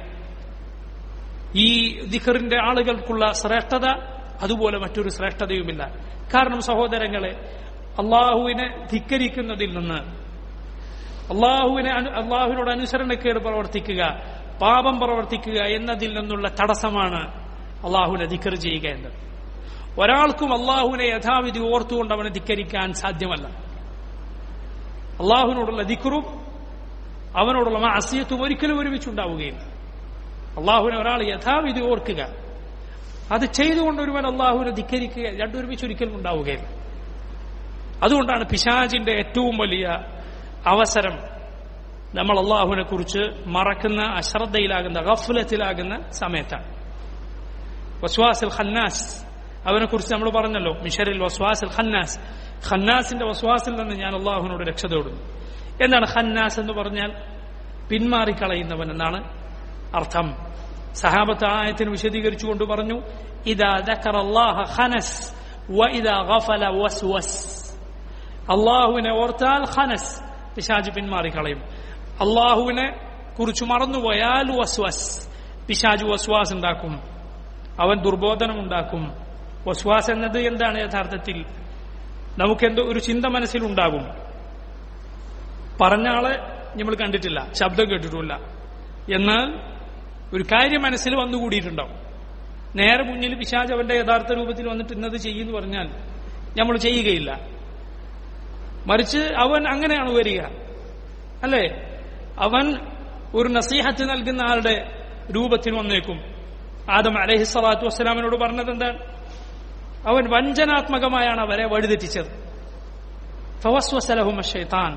ഈ ദിഖറിന്റെ ആളുകൾക്കുള്ള ശ്രേഷ്ഠത അതുപോലെ മറ്റൊരു ശ്രേഷ്ഠതയുമില്ല കാരണം സഹോദരങ്ങളെ അള്ളാഹുവിനെ ധിക്കരിക്കുന്നതിൽ നിന്ന് അള്ളാഹുവിനെ അനു- അള്ളാഹുവിനോട് അനുസരണക്കേട് പ്രവർത്തിക്കുക പാപം പ്രവർത്തിക്കുക എന്നതിൽ നിന്നുള്ള തടസ്സമാണ് അള്ളാഹുവിനെ ധിക്കർ ചെയ്യുക എന്നത് ഒരാൾക്കും അള്ളാഹുവിനെ യഥാവിധി ഓർത്തുകൊണ്ട് അവനെ ധിക്കരിക്കാൻ സാധ്യമല്ല അള്ളാഹുവിനോടുള്ള ദിക്കറും അവനോടുള്ള മാസിയത്തും ഒരിക്കലും ഒരുമിച്ചുണ്ടാവുകയില്ല അള്ളാഹുവിനെ ഒരാൾ യഥാവിധി ഓർക്കുക അത് ചെയ്തുകൊണ്ട് ഒരുവൻ അള്ളാഹുവിനെ ധിക്കരിക്കുക രണ്ടും ഒരുമിച്ച് ഒരിക്കലും ഉണ്ടാവുകയില്ല അതുകൊണ്ടാണ് പിശാജിന്റെ ഏറ്റവും വലിയ അവസരം നമ്മൾ അള്ളാഹുവിനെ കുറിച്ച് മറക്കുന്ന അശ്രദ്ധയിലാകുന്ന ഗഫലത്തിലാകുന്ന സമയത്താണ് വസ്വാസിൽ ഖന്നാസ് അവനെ കുറിച്ച് നമ്മൾ പറഞ്ഞല്ലോ മിഷറിൽ വസ്വാസിൽ ഖന്നാസ് ഖന്നാസിന്റെ വസ്വാസിൽ നിന്ന് ഞാൻ അള്ളാഹുവിനോട് രക്ഷ തേടുന്നു എന്താണ് ഖന്നാസ് എന്ന് പറഞ്ഞാൽ പിന്മാറിക്കളയുന്നവൻ എന്നാണ് അർത്ഥം സഹാബത്ത് ആയത്തിന് വിശദീകരിച്ചുകൊണ്ട് പറഞ്ഞു ഇതാ ദക്കർ അള്ളാഹ ഖനസ് വ ഇതാ ഗഫല വസ്വസ് അള്ളാഹുവിനെ ഓർത്താൽ ഖനസ് പിശാജ് പിന്മാറിക്കളയും അള്ളാഹുവിനെ കുറിച്ച് മറന്നുപോയാൽ വസ്വസ് പിശാജ് വസ്വാസ് ഉണ്ടാക്കും അവൻ ദുർബോധനം ഉണ്ടാക്കും വസ്വാസ് എന്നത് എന്താണ് യഥാർത്ഥത്തിൽ നമുക്കെന്തോ ഒരു ചിന്ത മനസ്സിലുണ്ടാകും പറഞ്ഞ ആളെ നമ്മൾ കണ്ടിട്ടില്ല ശബ്ദം കേട്ടിട്ടില്ല എന്നാൽ ഒരു കാര്യം മനസ്സിൽ വന്നുകൂടിയിട്ടുണ്ടാവും നേരെ മുന്നിൽ പിശാജ് അവന്റെ യഥാർത്ഥ രൂപത്തിൽ വന്നിട്ട് ഇന്നത് ചെയ്യുന്നു പറഞ്ഞാൽ നമ്മൾ ചെയ്യുകയില്ല മറിച്ച് അവൻ അങ്ങനെയാണ് വരിക അല്ലേ അവൻ ഒരു നസീഹത്ത് നൽകുന്ന ആളുടെ രൂപത്തിൽ വന്നേക്കും ആദം അലഹി സ്വലാത്തു വസ്സലാമിനോട് പറഞ്ഞത് എന്താണ് അവൻ വഞ്ചനാത്മകമായാണ് അവരെ വഴിതെറ്റിച്ചത് ഫവസ്വസലഹുമ ഷൈത്താൻ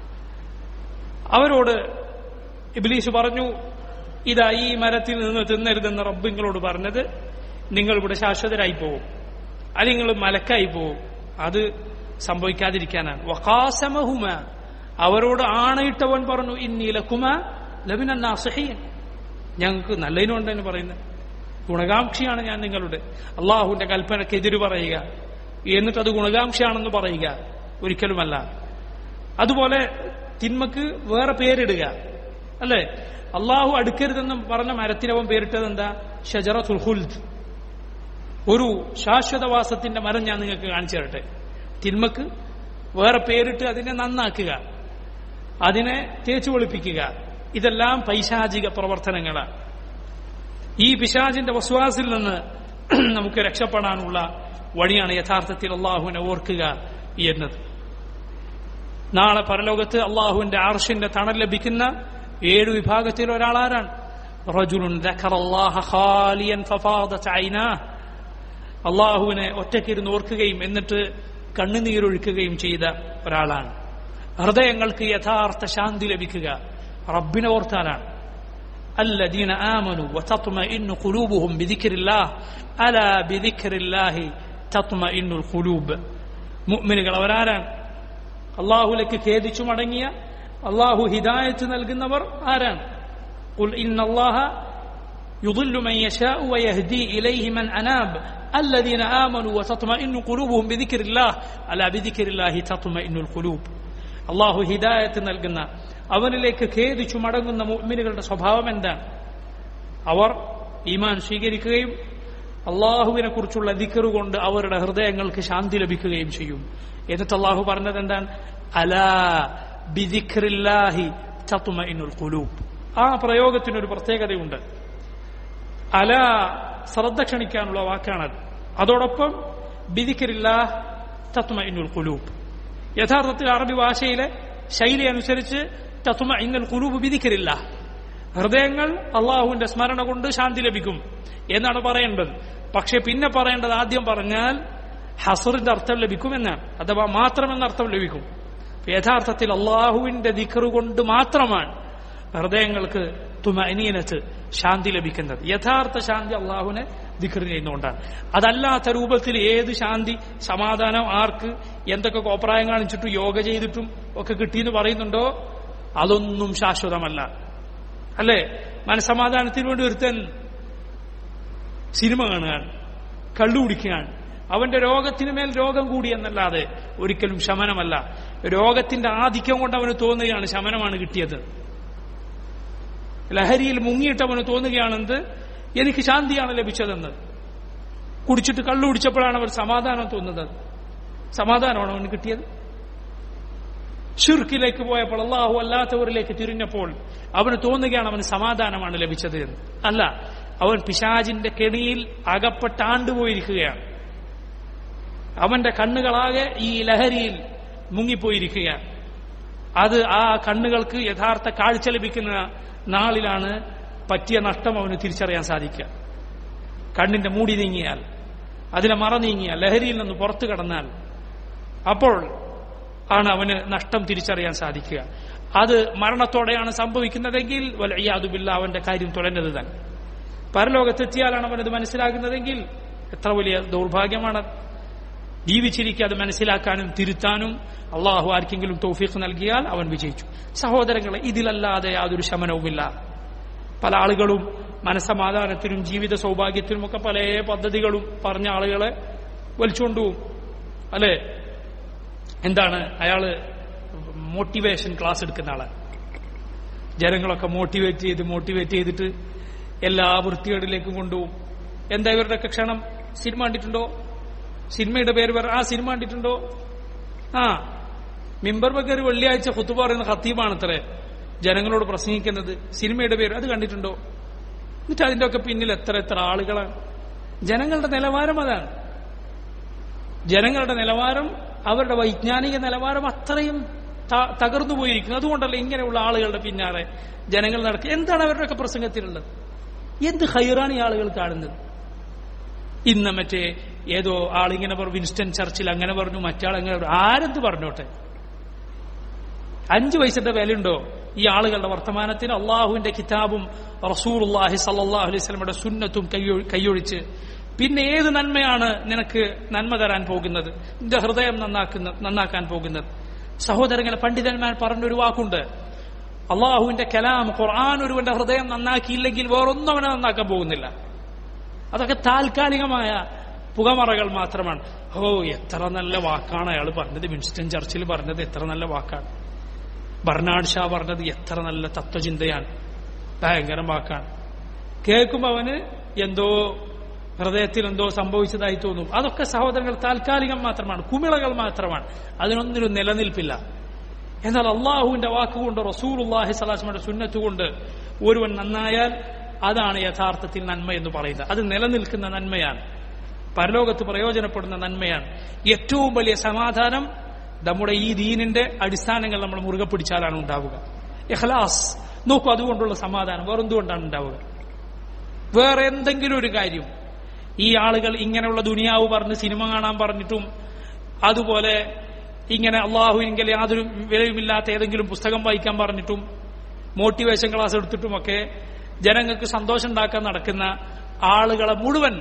അവരോട് ഇബ്ലീസ് പറഞ്ഞു ഇതാ ഈ മരത്തിൽ നിന്ന് തിന്നരുതെന്ന് റബ്ബിങ്ങളോട് പറഞ്ഞത് നിങ്ങൾ ഇവിടെ ശാശ്വതരായി പോകും അല്ലെങ്കിൽ നിങ്ങൾ മലക്കായി പോകും അത് സംഭവിക്കാതിരിക്കാനാണ് വഖാസമഹുമ അവരോട് ആണയിട്ടവൻ പറഞ്ഞു ഇന്നീലക്കുമ ലബിന നാസഹീൻ ഞങ്ങൾക്ക് നല്ലതിനുണ്ടെന്ന് പറയുന്നത് ഗുണകാംക്ഷിയാണ് ഞാൻ നിങ്ങളുടെ അള്ളാഹുവിന്റെ കൽപ്പനയ്ക്ക് എതിര് പറയുക എന്നിട്ട് അത് ഗുണകാംക്ഷയാണെന്ന് പറയുക ഒരിക്കലുമല്ല അതുപോലെ തിന്മക്ക് വേറെ പേരിടുക അല്ലേ അള്ളാഹു അടുക്കരുതെന്ന് പറഞ്ഞ മരത്തിനവൻ പേരിട്ടത് എന്താ ഷജറത്തുൽ ഹുൽദ് ഒരു ശാശ്വതവാസത്തിന്റെ മരം ഞാൻ നിങ്ങൾക്ക് കാണിച്ചു തരട്ടെ തിന്മക്ക് വേറെ പേരിട്ട് അതിനെ നന്നാക്കുക അതിനെ തേച്ചു വെളുപ്പിക്കുക ഇതെല്ലാം പൈശാചിക പ്രവർത്തനങ്ങളാണ് ഈ പിശാചിന്റെ വസ്വാസിൽ നിന്ന് നമുക്ക് രക്ഷപ്പെടാനുള്ള വഴിയാണ് യഥാർത്ഥത്തിൽ അള്ളാഹുവിനെ ഓർക്കുക എന്നത് നാളെ പരലോകത്ത് അള്ളാഹുവിന്റെ ആർഷിന്റെ തണൽ ലഭിക്കുന്ന ഏഴ് വിഭാഗത്തിൽ ഒരാളാരാണ് റജുലുൻ ദഖറല്ലാഹ ഖാലിയൻ ഫഫാദത് ഐനാഹ് അള്ളാഹുവിനെ ഒറ്റയ്ക്കിരുന്ന് ഓർക്കുകയും എന്നിട്ട് കണ്ണുനീരൊഴുക്കുകയും ചെയ്ത ഒരാളാണ് ഹൃദയങ്ങൾക്ക് യഥാർത്ഥ ശാന്തി ലഭിക്കുക റബ്ബിനെ ഓർത്താലാണ് الذين آمنوا وتطمئن قلوبهم بذكر الله ألا بذكر الله تطمئن القلوب മുഅ്മിനുകൾ അവരാരാണ് അള്ളാഹുലേക്ക് ഖേദിച്ചു മടങ്ങിയ അള്ളാഹു ഹിദായത്ത് നൽകുന്നവർ ആരാണ് ഖുൽ ഇന്നല്ലാഹ يضل من يشاء ويهدي إليه من أناب الذين آمنوا وتطمئن قلوبهم بذكر الله ألا بذكر الله تطمئن القلوب അള്ളാഹു ഹിദായത്ത് നൽകുന്ന അവനിലേക്ക് ഖേദിച്ചു മടങ്ങുന്ന മുഅ്മിനുകളുടെ സ്വഭാവം എന്താണ് അവർ ഈമാൻ സ്വീകരിക്കുകയും അള്ളാഹുവിനെ കുറിച്ചുള്ള ദിക്കറ് കൊണ്ട് അവരുടെ ഹൃദയങ്ങൾക്ക് ശാന്തി ലഭിക്കുകയും ചെയ്യും എന്നിട്ട് അള്ളാഹു പറഞ്ഞത് എന്താണ് അലാ ബിദിഖ്റില്ലാഹി തത്മഇന്നുൽ ഖുലൂബ് ആ പ്രയോഗത്തിനൊരു പ്രത്യേകതയുണ്ട് അല ശ്രദ്ധ ക്ഷണിക്കാനുള്ള വാക്കാണത് അതോടൊപ്പം ബിദിക്കരില്ലാ തത്മ ഇന്നുൽ കുലൂബ് യഥാർത്ഥത്തിൽ അറബി ഭാഷയിലെ ശൈലി അനുസരിച്ച് തത്മ ഇന്നൽ കുലൂബ് ബിദിക്കരില്ല ഹൃദയങ്ങൾ അള്ളാഹുവിന്റെ സ്മരണ കൊണ്ട് ശാന്തി ലഭിക്കും എന്നാണ് പറയേണ്ടത് പക്ഷെ പിന്നെ പറയേണ്ടത് ആദ്യം പറഞ്ഞാൽ ഹസറിന്റെ അർത്ഥം ലഭിക്കുമെന്നാണ് അഥവാ മാത്രമെന്ന അർത്ഥം ലഭിക്കും യഥാർത്ഥത്തിൽ അള്ളാഹുവിന്റെ ദിക്കറ് കൊണ്ട് മാത്രമാണ് ഹൃദയങ്ങൾക്ക് തുമനീനത്ത് ശാന്തി ലഭിക്കുന്നത് യഥാർത്ഥ ശാന്തി അള്ളാഹുവിനെ ദിക്കറ് ചെയ്യുന്നതുകൊണ്ടാണ് അതല്ലാത്ത രൂപത്തിൽ ഏത് ശാന്തി സമാധാനം ആർക്ക് എന്തൊക്കെ കോപ്രായം കാണിച്ചിട്ടും യോഗ ചെയ്തിട്ടും ഒക്കെ കിട്ടിയെന്ന് പറയുന്നുണ്ടോ അതൊന്നും ശാശ്വതമല്ല അല്ലേ മനസമാധാനത്തിന് വേണ്ടി ഒരുത്തൻ സിനിമ കാണുകയാണ് കള്ളു കുടിക്കുകയാണ് അവന്റെ രോഗത്തിന് മേൽ രോഗം കൂടി എന്നല്ലാതെ ഒരിക്കലും ശമനമല്ല രോഗത്തിന്റെ ആധിക്യം കൊണ്ട് അവന് തോന്നുകയാണ് ശമനമാണ് കിട്ടിയത് ലഹരിയിൽ മുങ്ങിയിട്ട് അവന് തോന്നുകയാണെന്ത് എനിക്ക് ശാന്തിയാണ് ലഭിച്ചതെന്ന് കുടിച്ചിട്ട് കള്ളു കുടിച്ചപ്പോഴാണ് അവർ സമാധാനം തോന്നുന്നത് സമാധാനമാണ് അവന് കിട്ടിയത് ഷിർക്കിലേക്ക് പോയപ്പോൾ അള്ളാഹു അല്ലാത്തവരിലേക്ക് തിരിഞ്ഞപ്പോൾ അവന് തോന്നുകയാണ് അവന് സമാധാനമാണ് ലഭിച്ചത് എന്ന് അല്ല അവൻ പിശാജിന്റെ കെണിയിൽ അകപ്പെട്ടാണ്ടുപോയിരിക്കുകയാണ് അവന്റെ കണ്ണുകളാകെ ഈ ലഹരിയിൽ മുങ്ങിപ്പോയിരിക്കുകയാണ് അത് ആ കണ്ണുകൾക്ക് യഥാർത്ഥ കാഴ്ച ലഭിക്കുന്ന നാളിലാണ് പറ്റിയ നഷ്ടം അവന് തിരിച്ചറിയാൻ സാധിക്കുക കണ്ണിന്റെ മൂടി നീങ്ങിയാൽ അതിനെ മറ നീങ്ങിയാൽ ലഹരിയിൽ നിന്ന് പുറത്തു കടന്നാൽ അപ്പോൾ ആണ് അവന് നഷ്ടം തിരിച്ചറിയാൻ സാധിക്കുക അത് മരണത്തോടെയാണ് സംഭവിക്കുന്നതെങ്കിൽ വലയ്യാതുബില്ല അവന്റെ കാര്യം തുലഞ്ഞത് തന്നെ പരലോകത്തെത്തിയാലാണ് അവനത് മനസ്സിലാകുന്നതെങ്കിൽ എത്ര വലിയ ദൗർഭാഗ്യമാണ് ജീവിച്ചിരിക്കെ അത് മനസ്സിലാക്കാനും തിരുത്താനും അള്ളാഹു ആർക്കെങ്കിലും തൗഫീഖ് നൽകിയാൽ അവൻ വിജയിച്ചു സഹോദരങ്ങളെ ഇതിലല്ലാതെ യാതൊരു ശമനവുമില്ല പല ആളുകളും മനസമാധാനത്തിനും ജീവിത സൗഭാഗ്യത്തിനും ഒക്കെ പല പദ്ധതികളും പറഞ്ഞ ആളുകളെ വലിച്ചുകൊണ്ടുപോകും അല്ലെ എന്താണ് അയാള് മോട്ടിവേഷൻ ക്ലാസ് എടുക്കുന്ന ആളാണ് ജനങ്ങളൊക്കെ മോട്ടിവേറ്റ് ചെയ്ത് മോട്ടിവേറ്റ് ചെയ്തിട്ട് എല്ലാ വൃത്തികേടിലേക്കും കൊണ്ടുപോകും എന്താ ഇവരുടെയൊക്കെ ക്ഷണം സിനിമ കണ്ടിട്ടുണ്ടോ സിനിമയുടെ പേര് പറ ആ സിനിമ കണ്ടിട്ടുണ്ടോ ആ മിമ്പർ ബക്കർ വെള്ളിയാഴ്ച ഹുത്തുബ പറയുന്ന ഖത്തീബാണ് അത്രേ ജനങ്ങളോട് പ്രസംഗിക്കുന്നത് സിനിമയുടെ പേര് അത് കണ്ടിട്ടുണ്ടോ എന്നിട്ട് അതിന്റെ ഒക്കെ പിന്നിൽ എത്ര എത്ര ആളുകളാണ് ജനങ്ങളുടെ നിലവാരം അതാണ് ജനങ്ങളുടെ നിലവാരം അവരുടെ വൈജ്ഞാനിക നിലവാരം അത്രയും തകർന്നു പോയിരിക്കുന്നു അതുകൊണ്ടല്ല ഇങ്ങനെയുള്ള ആളുകളുടെ പിന്നാലെ ജനങ്ങൾ നടക്കുക എന്താണ് അവരുടെയൊക്കെ പ്രസംഗത്തിലുള്ളത് എന്ത് ഹൈറാണ് ഈ ആളുകൾ കാണുന്നത് ഇന്ന് മറ്റേ ഏതോ ആളിങ്ങനെ പറഞ്ഞു വിൻസ്റ്റൺ ചർച്ചിൽ അങ്ങനെ പറഞ്ഞു മറ്റാൾ അങ്ങനെ പറഞ്ഞു ആരെന്ത് പറഞ്ഞോട്ടെ അഞ്ചു പൈസന്റെ വിലയുണ്ടോ ഈ ആളുകളുടെ വർത്തമാനത്തിന് അള്ളാഹുവിന്റെ കിതാബും റസൂർഹി സല്ലാഹു അലൈഹി സ്വലമയുടെ സുന്നത്തും കൈയൊഴിച്ച് പിന്നെ ഏത് നന്മയാണ് നിനക്ക് നന്മ തരാൻ പോകുന്നത് നിന്റെ ഹൃദയം നന്നാക്കുന്ന നന്നാക്കാൻ പോകുന്നത് സഹോദരങ്ങളെ പണ്ഡിതന്മാർ പറഞ്ഞൊരു വാക്കുണ്ട് അള്ളാഹുവിന്റെ കലാം ഖുർആൻ ഒരുവന്റെ ഹൃദയം നന്നാക്കിയില്ലെങ്കിൽ വേറൊന്നും അവനെ നന്നാക്കാൻ പോകുന്നില്ല അതൊക്കെ താൽക്കാലികമായ പുകമറകൾ മാത്രമാണ് ഓ എത്ര നല്ല വാക്കാണ് അയാൾ പറഞ്ഞത് വിൻസ്റ്റൺ ചർച്ചിൽ പറഞ്ഞത് എത്ര നല്ല വാക്കാണ് ബർണാഡ് ഷാ പറഞ്ഞത് എത്ര നല്ല തത്വചിന്തയാണ് ഭയങ്കര വാക്കാണ് കേൾക്കുമ്പോൾ അവന് എന്തോ ഹൃദയത്തിൽ എന്തോ സംഭവിച്ചതായി തോന്നും അതൊക്കെ സഹോദരങ്ങൾ താൽക്കാലികം മാത്രമാണ് കുമിളകൾ മാത്രമാണ് അതിനൊന്നിനും നിലനിൽപ്പില്ല എന്നാൽ അള്ളാഹുവിന്റെ വാക്കുകൊണ്ട് റസൂൽ അള്ളാഹി സ്വലാസ്മയുടെ സുന്നത്തുകൊണ്ട് ഒരുവൻ നന്നായാൽ അതാണ് യഥാർത്ഥത്തിൽ നന്മ എന്ന് പറയുന്നത് അത് നിലനിൽക്കുന്ന നന്മയാണ് പരലോകത്ത് പ്രയോജനപ്പെടുന്ന നന്മയാണ് ഏറ്റവും വലിയ സമാധാനം നമ്മുടെ ഈ ദീനിന്റെ അടിസ്ഥാനങ്ങൾ നമ്മൾ മുറുകെ പിടിച്ചാലാണ് ഉണ്ടാവുക ഇഖ്ലാസ് നോക്കൂ അതുകൊണ്ടുള്ള സമാധാനം വേറെന്തുകൊണ്ടാണ് ഉണ്ടാവുക വേറെ എന്തെങ്കിലും ഒരു കാര്യം ഈ ആളുകൾ ഇങ്ങനെയുള്ള ദുനിയാവ് പറഞ്ഞ് സിനിമ കാണാൻ പറഞ്ഞിട്ടും അതുപോലെ ഇങ്ങനെ അള്ളാഹുവിനെങ്കിൽ യാതൊരു വിലയുമില്ലാത്ത ഏതെങ്കിലും പുസ്തകം വായിക്കാൻ പറഞ്ഞിട്ടും മോട്ടിവേഷൻ ക്ലാസ് എടുത്തിട്ടുമൊക്കെ ജനങ്ങൾക്ക് സന്തോഷം ഉണ്ടാക്കാൻ നടക്കുന്ന ആളുകളെ മുഴുവൻ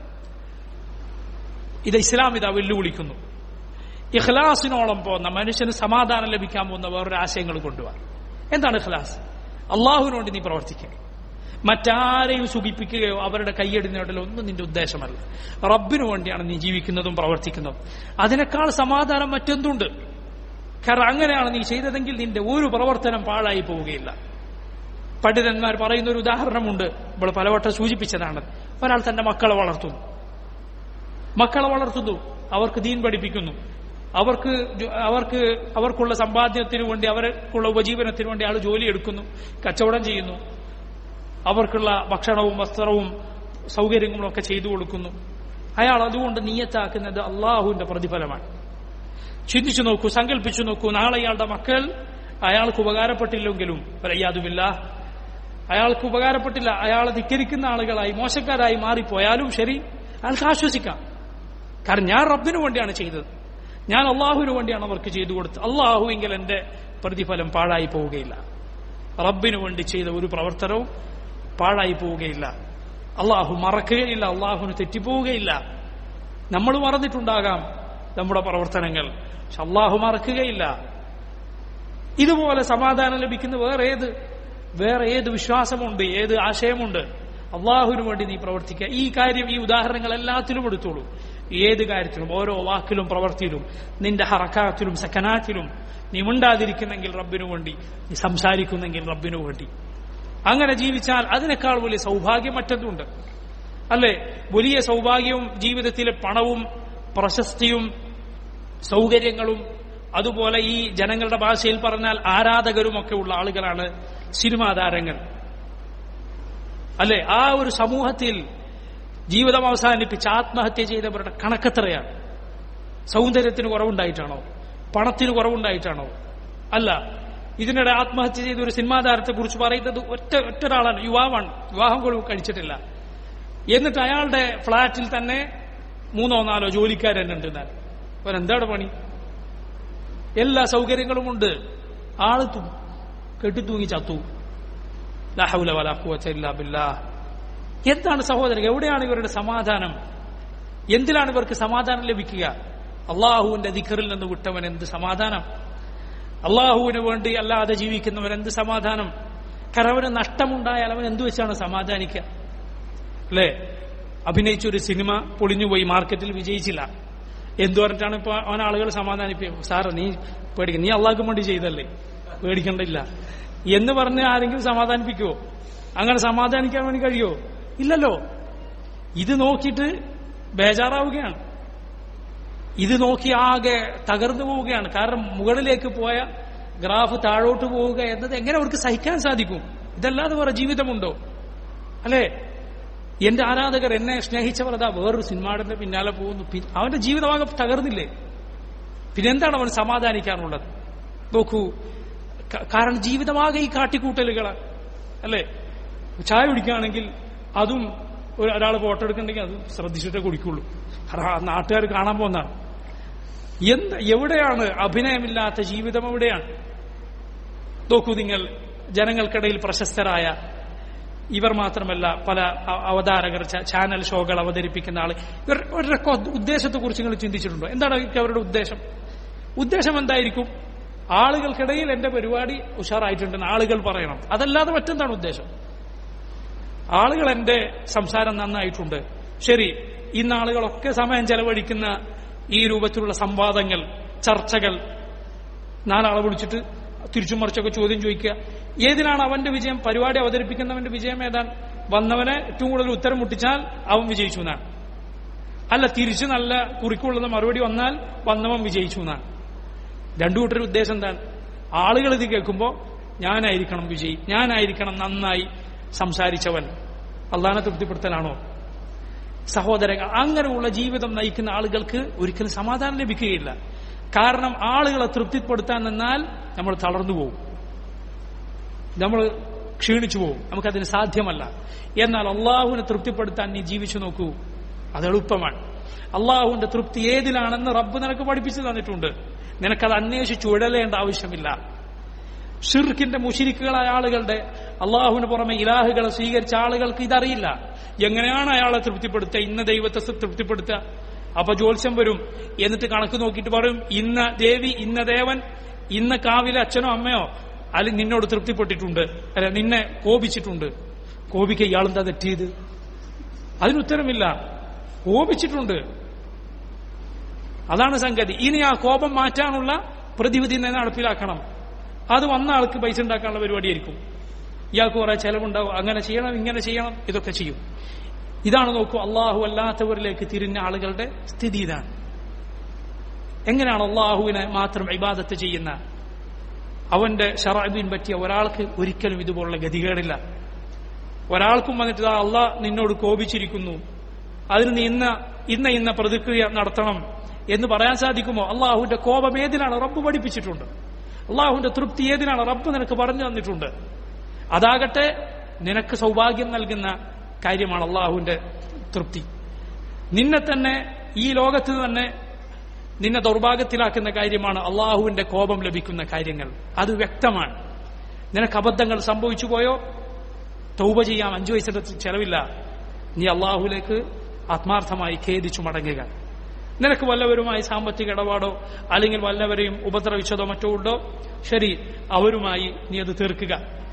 ഇത് ഇസ്ലാം ഇതാ വെല്ലുവിളിക്കുന്നു ഇഖ്ലാസിനോളം പോകുന്ന മനുഷ്യന് സമാധാനം ലഭിക്കാൻ പോകുന്ന വേറൊരു ആശയങ്ങൾ കൊണ്ടുപോകാൻ എന്താണ് ഇഖ്ലാസ് അള്ളാഹുവിനോട് നീ പ്രവർത്തിക്കുക മറ്റാരെയും സുഖിപ്പിക്കുകയോ അവരുടെ കൈയടി നേടലോ ഒന്നും നിന്റെ ഉദ്ദേശമല്ല റബ്ബിനു വേണ്ടിയാണ് നീ ജീവിക്കുന്നതും പ്രവർത്തിക്കുന്നതും അതിനേക്കാൾ സമാധാനം മറ്റെന്തുണ്ട് കാരണം അങ്ങനെയാണ് നീ ചെയ്തതെങ്കിൽ നിന്റെ ഒരു പ്രവർത്തനം പാഴായി പോവുകയില്ല പണ്ഡിതന്മാർ പറയുന്ന ഒരു ഉദാഹരണമുണ്ട് ഇപ്പോൾ പലവട്ടം സൂചിപ്പിച്ചതാണ് ഒരാൾ തന്റെ മക്കളെ വളർത്തുന്നു മക്കളെ വളർത്തുന്നു അവർക്ക് ദീൻ പഠിപ്പിക്കുന്നു അവർക്ക് ജോ- അവർക്ക് അവർക്കുള്ള സമ്പാദ്യത്തിന് വേണ്ടി അവർക്കുള്ള ഉപജീവനത്തിന് വേണ്ടി ആൾ ജോലി എടുക്കുന്നു കച്ചവടം ചെയ്യുന്നു അവർക്കുള്ള ഭക്ഷണവും വസ്ത്രവും സൗകര്യങ്ങളും ഒക്കെ ചെയ്തു കൊടുക്കുന്നു അയാൾ അതുകൊണ്ട് നീയത്താക്കുന്നത് അള്ളാഹുവിന്റെ പ്രതിഫലമാണ് ചിന്തിച്ചു നോക്കൂ സങ്കല്പിച്ചു നോക്കൂ നാളെ ഇയാളുടെ മക്കൾ അയാൾക്ക് ഉപകാരപ്പെട്ടില്ലെങ്കിലും വലയ്യാതുമില്ല അയാൾക്ക് ഉപകാരപ്പെട്ടില്ല അയാളെ ധിക്കരിക്കുന്ന ആളുകളായി മോശക്കാരായി മാറിപ്പോയാലും ശരി അയാൾക്ക് ആശ്വസിക്കാം കാരണം ഞാൻ റബ്ബിനു വേണ്ടിയാണ് ചെയ്തത് ഞാൻ അള്ളാഹുവിന് വേണ്ടിയാണ് അവർക്ക് ചെയ്തു കൊടുത്തത് അള്ളാഹു എങ്കിൽ എന്റെ പ്രതിഫലം പാഴായി പോവുകയില്ല റബ്ബിനു വേണ്ടി ചെയ്ത ഒരു പ്രവർത്തനവും പാഴായി പോവുകയില്ല അള്ളാഹു മറക്കുകയില്ല അള്ളാഹുവിന് തെറ്റിപ്പോവുകയില്ല നമ്മൾ മറന്നിട്ടുണ്ടാകാം നമ്മുടെ പ്രവർത്തനങ്ങൾ പക്ഷെ അള്ളാഹു മറക്കുകയില്ല ഇതുപോലെ സമാധാനം ലഭിക്കുന്ന വേറെ ഏത് വേറെ ഏത് വിശ്വാസമുണ്ട് ഏത് ആശയമുണ്ട് അള്ളാഹുവിന് വേണ്ടി നീ പ്രവർത്തിക്കുക ഈ കാര്യം ഈ ഉദാഹരണങ്ങൾ എല്ലാത്തിലും എടുത്തോളൂ ഏത് കാര്യത്തിലും ഓരോ വാക്കിലും പ്രവർത്തിയിലും നിന്റെ ഹറക്കാത്തിലും സക്കനാത്തിലും നീ മിണ്ടാതിരിക്കുന്നെങ്കിൽ റബ്ബിനു വേണ്ടി നീ സംസാരിക്കുന്നെങ്കിൽ റബ്ബിനു വേണ്ടി അങ്ങനെ ജീവിച്ചാൽ അതിനേക്കാൾ വലിയ സൗഭാഗ്യം മറ്റൊന്നുണ്ട് അല്ലെ വലിയ സൗഭാഗ്യവും ജീവിതത്തിലെ പണവും പ്രശസ്തിയും സൗകര്യങ്ങളും അതുപോലെ ഈ ജനങ്ങളുടെ ഭാഷയിൽ പറഞ്ഞാൽ ആരാധകരുമൊക്കെ ഉള്ള ആളുകളാണ് സിനിമാ താരങ്ങൾ അല്ലെ ആ ഒരു സമൂഹത്തിൽ ജീവിതം അവസാനിപ്പിച്ച് ആത്മഹത്യ ചെയ്തവരുടെ കണക്കെത്രയാണ് സൗന്ദര്യത്തിന് കുറവുണ്ടായിട്ടാണോ പണത്തിന് കുറവുണ്ടായിട്ടാണോ അല്ല ഇതിനിടെ ആത്മഹത്യ ചെയ്ത ഒരു സിനിമാ താരത്തെ കുറിച്ച് പറയുന്നത് ഒറ്റ ഒറ്റ ഒരാളാണ് യുവാവാണ് വിവാഹം പോലും കഴിച്ചിട്ടില്ല എന്നിട്ട് അയാളുടെ ഫ്ളാറ്റിൽ തന്നെ മൂന്നോ നാലോ ജോലിക്കാരെന്നുണ്ട് എന്നാൽ അവരെന്താണ് പണി എല്ലാ സൗകര്യങ്ങളും ഉണ്ട് ആള് തു- കെട്ടിത്തൂങ്ങി ചത്തു ലാ ഹൗല വലാ ഖുവത ഇല്ലാ ബില്ലാഹ്. എന്താണ് സഹോദരൻ എവിടെയാണ് ഇവരുടെ സമാധാനം എന്തിലാണ് ഇവർക്ക് സമാധാനം ലഭിക്കുക അള്ളാഹുവിന്റെ ദിഖറിൽ നിന്ന് വിട്ടവൻ എന്ത് സമാധാനം അള്ളാഹുവിന് വേണ്ടി അല്ലാതെ ജീവിക്കുന്നവൻ എന്ത് സമാധാനം കാരണം അവന് നഷ്ടമുണ്ടായാൽ അവൻ എന്തു വെച്ചാണ് സമാധാനിക്കുക അല്ലേ അഭിനയിച്ചൊരു സിനിമ പൊളിഞ്ഞുപോയി മാർക്കറ്റിൽ വിജയിച്ചില്ല എന്തു പറഞ്ഞിട്ടാണ് ഇപ്പൊ അവൻ ആളുകൾ സമാധാനിപ്പിക്കും സാറ് നീ പേടിക്ക നീ അള്ളാഹ്ക്ക് വേണ്ടി ചെയ്തല്ലേ പേടിക്കണ്ടില്ല എന്ന് പറഞ്ഞ് ആരെങ്കിലും സമാധാനിപ്പിക്കുവോ അങ്ങനെ സമാധാനിക്കാൻ വേണ്ടി കഴിയോ ഇല്ലല്ലോ ഇത് നോക്കിയിട്ട് ബേജാറാവുകയാണ് ഇത് നോക്കി ആകെ തകർന്നു പോവുകയാണ് കാരണം മുകളിലേക്ക് പോയ ഗ്രാഫ് താഴോട്ട് പോവുക എന്നത് എങ്ങനെ അവർക്ക് സഹിക്കാൻ സാധിക്കും ഇതല്ലാതെ വേറെ ജീവിതമുണ്ടോ അല്ലേ എന്റെ ആരാധകർ എന്നെ സ്നേഹിച്ചവർ അതാ വേറൊരു സിനിമാടന്റെ പിന്നാലെ പോകുന്നു പി- അവന്റെ ജീവിതമാകെ തകർന്നില്ലേ പിന്നെന്താണ് അവൻ സമാധാനിക്കാനുള്ളത് നോക്കൂ ക- കാരണം ജീവിതമാകെ ഈ കാട്ടിക്കൂട്ടലുകളാണ് അല്ലേ ചായ കുടിക്കുകയാണെങ്കിൽ അതും ഒരു ഒരാൾ ഫോട്ടോ എടുക്കണമെങ്കിൽ അത് ശ്രദ്ധിച്ചിട്ടേ കുടിക്കുള്ളൂ കാരണം ആ നാട്ടുകാർ കാണാൻ പോകുന്നതാണ് എന്ത് എവിടെയാണ് അഭിനയമില്ലാത്ത ജീവിതം എവിടെയാണ് നോക്കൂ നിങ്ങൾ ജനങ്ങൾക്കിടയിൽ പ്രശസ്തരായ ഇവർ മാത്രമല്ല പല അ- അവതാരകർ ച- ചാനൽ ഷോകൾ അവതരിപ്പിക്കുന്ന ആള് ഇവർ അവരുടെയൊക്കെ ഉദ്ദേശത്തെ കുറിച്ച് നിങ്ങൾ ചിന്തിച്ചിട്ടുണ്ടോ എന്താണ് അവർക്ക് അവരുടെ ഉദ്ദേശം ഉദ്ദേശം എന്തായിരിക്കും ആളുകൾക്കിടയിൽ എന്റെ പരിപാടി ഉഷാറായിട്ടുണ്ടെന്ന് ആളുകൾ പറയണം അതല്ലാതെ മറ്റെന്താണ് ഉദ്ദേശം ആളുകൾ എന്റെ സംസാരം നന്നായിട്ടുണ്ട് ശരി ഇന്ന് ആളുകളൊക്കെ സമയം ചെലവഴിക്കുന്ന ഈ രൂപത്തിലുള്ള സംവാദങ്ങൾ ചർച്ചകൾ നാലാളെ വിളിച്ചിട്ട് തിരിച്ചും മറിച്ചൊക്കെ ചോദ്യം ചോദിക്കുക ഏതിനാണ് അവന്റെ വിജയം പരിപാടി അവതരിപ്പിക്കുന്നവന്റെ വിജയം ഏതാണ് വന്നവനെ ഏറ്റവും കൂടുതൽ ഉത്തരം മുട്ടിച്ചാൽ അവൻ വിജയിച്ചു എന്നാണ് അല്ല തിരിച്ച് നല്ല കുറിക്കുള്ളത് മറുപടി വന്നാൽ വന്നവൻ വിജയിച്ചു എന്നാണ് രണ്ടു കൂട്ടരുടെ ഉദ്ദേശം എന്താണ് ആളുകൾ ഇത് കേൾക്കുമ്പോൾ ഞാനായിരിക്കണം വിജയി ഞാനായിരിക്കണം നന്നായി സംസാരിച്ചവൻ അള്ളാനെ തൃപ്തിപ്പെടുത്തലാണോ സഹോദരങ്ങൾ അങ്ങനെയുള്ള ജീവിതം നയിക്കുന്ന ആളുകൾക്ക് ഒരിക്കലും സമാധാനം ലഭിക്കുകയില്ല കാരണം ആളുകളെ തൃപ്തിപ്പെടുത്താൻ നിന്നാൽ നമ്മൾ തളർന്നു പോകും നമ്മൾ ക്ഷീണിച്ചു പോകും നമുക്കതിന് സാധ്യമല്ല എന്നാൽ അള്ളാഹുവിനെ തൃപ്തിപ്പെടുത്താൻ നീ ജീവിച്ചു നോക്കൂ അത് എളുപ്പമാണ് അള്ളാഹുവിന്റെ തൃപ്തി ഏതിലാണെന്ന് റബ്ബ് നിനക്ക് പഠിപ്പിച്ചു തന്നിട്ടുണ്ട് നിനക്കത് അന്വേഷിച്ച് ഉഴലേണ്ട ആവശ്യമില്ല ഷിർക്കിന്റെ മുഷിരിക്കുകളായ ആളുകളുടെ അള്ളാഹുവിന് പുറമെ ഇലാഹുകളെ സ്വീകരിച്ച ആളുകൾക്ക് ഇതറിയില്ല എങ്ങനെയാണ് അയാളെ തൃപ്തിപ്പെടുത്തുക ഇന്ന ദൈവത്തെ തൃപ്തിപ്പെടുത്തുക അപ്പൊ ജ്യോത്സ്യം വരും എന്നിട്ട് കണക്ക് നോക്കിയിട്ട് പറയും ഇന്ന ദേവി ഇന്ന ദേവൻ ഇന്ന കാവിലെ അച്ഛനോ അമ്മയോ അല്ല നിന്നോട് തൃപ്തിപ്പെട്ടിട്ടുണ്ട് അല്ല നിന്നെ കോപിച്ചിട്ടുണ്ട് കോപിക്ക ഇയാളെന്താ തെറ്റിയത് അതിനുത്തരമില്ല കോപിച്ചിട്ടുണ്ട് അതാണ് സംഗതി ഇനി ആ കോപം മാറ്റാനുള്ള പ്രതിവിധി നടപ്പിലാക്കണം അത് വന്ന ആൾക്ക് പൈസ ഉണ്ടാക്കാനുള്ള പരിപാടിയായിരിക്കും ഇയാൾക്ക് കുറെ ചെലവുണ്ടാവും അങ്ങനെ ചെയ്യണം ഇങ്ങനെ ചെയ്യണം ഇതൊക്കെ ചെയ്യും ഇതാണ് നോക്കൂ അള്ളാഹു അല്ലാത്തവരിലേക്ക് തിരിഞ്ഞ ആളുകളുടെ സ്ഥിതി ഇതാണ് എങ്ങനെയാണ് അള്ളാഹുവിനെ മാത്രം ഇബാദത്ത് ചെയ്യുന്ന അവന്റെ ഷറാബിൻ പറ്റിയ ഒരാൾക്ക് ഒരിക്കലും ഇതുപോലുള്ള ഗതികേടില്ല ഒരാൾക്കും വന്നിട്ട് അള്ളാഹ് നിന്നോട് കോപിച്ചിരിക്കുന്നു അതിന് നീ ഇന്ന ഇന്ന ഇന്ന പ്രതിക്രിയ നടത്തണം എന്ന് പറയാൻ സാധിക്കുമോ അള്ളാഹുവിന്റെ കോപം ഏതിനാണ് റബ്ബ് പഠിപ്പിച്ചിട്ടുണ്ട് അള്ളാഹുവിന്റെ തൃപ്തി ഏതിനാണ് റബ്ബ് നിനക്ക് പറഞ്ഞു തന്നിട്ടുണ്ട് അതാകട്ടെ നിനക്ക് സൗഭാഗ്യം നൽകുന്ന കാര്യമാണ് അള്ളാഹുവിന്റെ തൃപ്തി നിന്നെ തന്നെ ഈ ലോകത്ത് തന്നെ നിന്നെ ദൗർഭാഗ്യത്തിലാക്കുന്ന കാര്യമാണ് അള്ളാഹുവിന്റെ കോപം ലഭിക്കുന്ന കാര്യങ്ങൾ അത് വ്യക്തമാണ് നിനക്ക് അബദ്ധങ്ങൾ സംഭവിച്ചു പോയോ തൗബ ചെയ്യാം അഞ്ചു വയസ്സിന്റെ ചെലവില്ല നീ അള്ളാഹുലേക്ക് ആത്മാർത്ഥമായി ഖേദിച്ചു മടങ്ങുക നിനക്ക് വല്ലവരുമായി സാമ്പത്തിക ഇടപാടോ അല്ലെങ്കിൽ വല്ലവരെയും ഉപദ്രവിച്ചതോ മറ്റോ ഉണ്ടോ ശരി അവരുമായി നീ അത് തീർക്കുക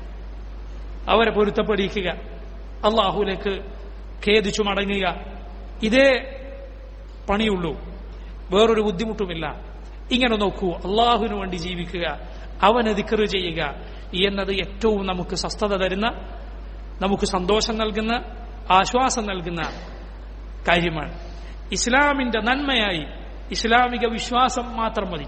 അവരെ പൊരുത്തപ്പെടിക്കുക അള്ളാഹുലേക്ക് ഖേദിച്ചു മടങ്ങുക ഇതേ പണിയുള്ളൂ വേറൊരു ബുദ്ധിമുട്ടുമില്ല ഇങ്ങനെ നോക്കൂ അള്ളാഹുവിന് വേണ്ടി ജീവിക്കുക അവനെ ദിക്കറ് ചെയ്യുക എന്നത് ഏറ്റവും നമുക്ക് സ്വസ്ഥത തരുന്ന നമുക്ക് സന്തോഷം നൽകുന്ന ആശ്വാസം നൽകുന്ന കാര്യമാണ് ഇസ്ലാമിന്റെ നന്മയായി ഇസ്ലാമിക വിശ്വാസം മാത്രം മതി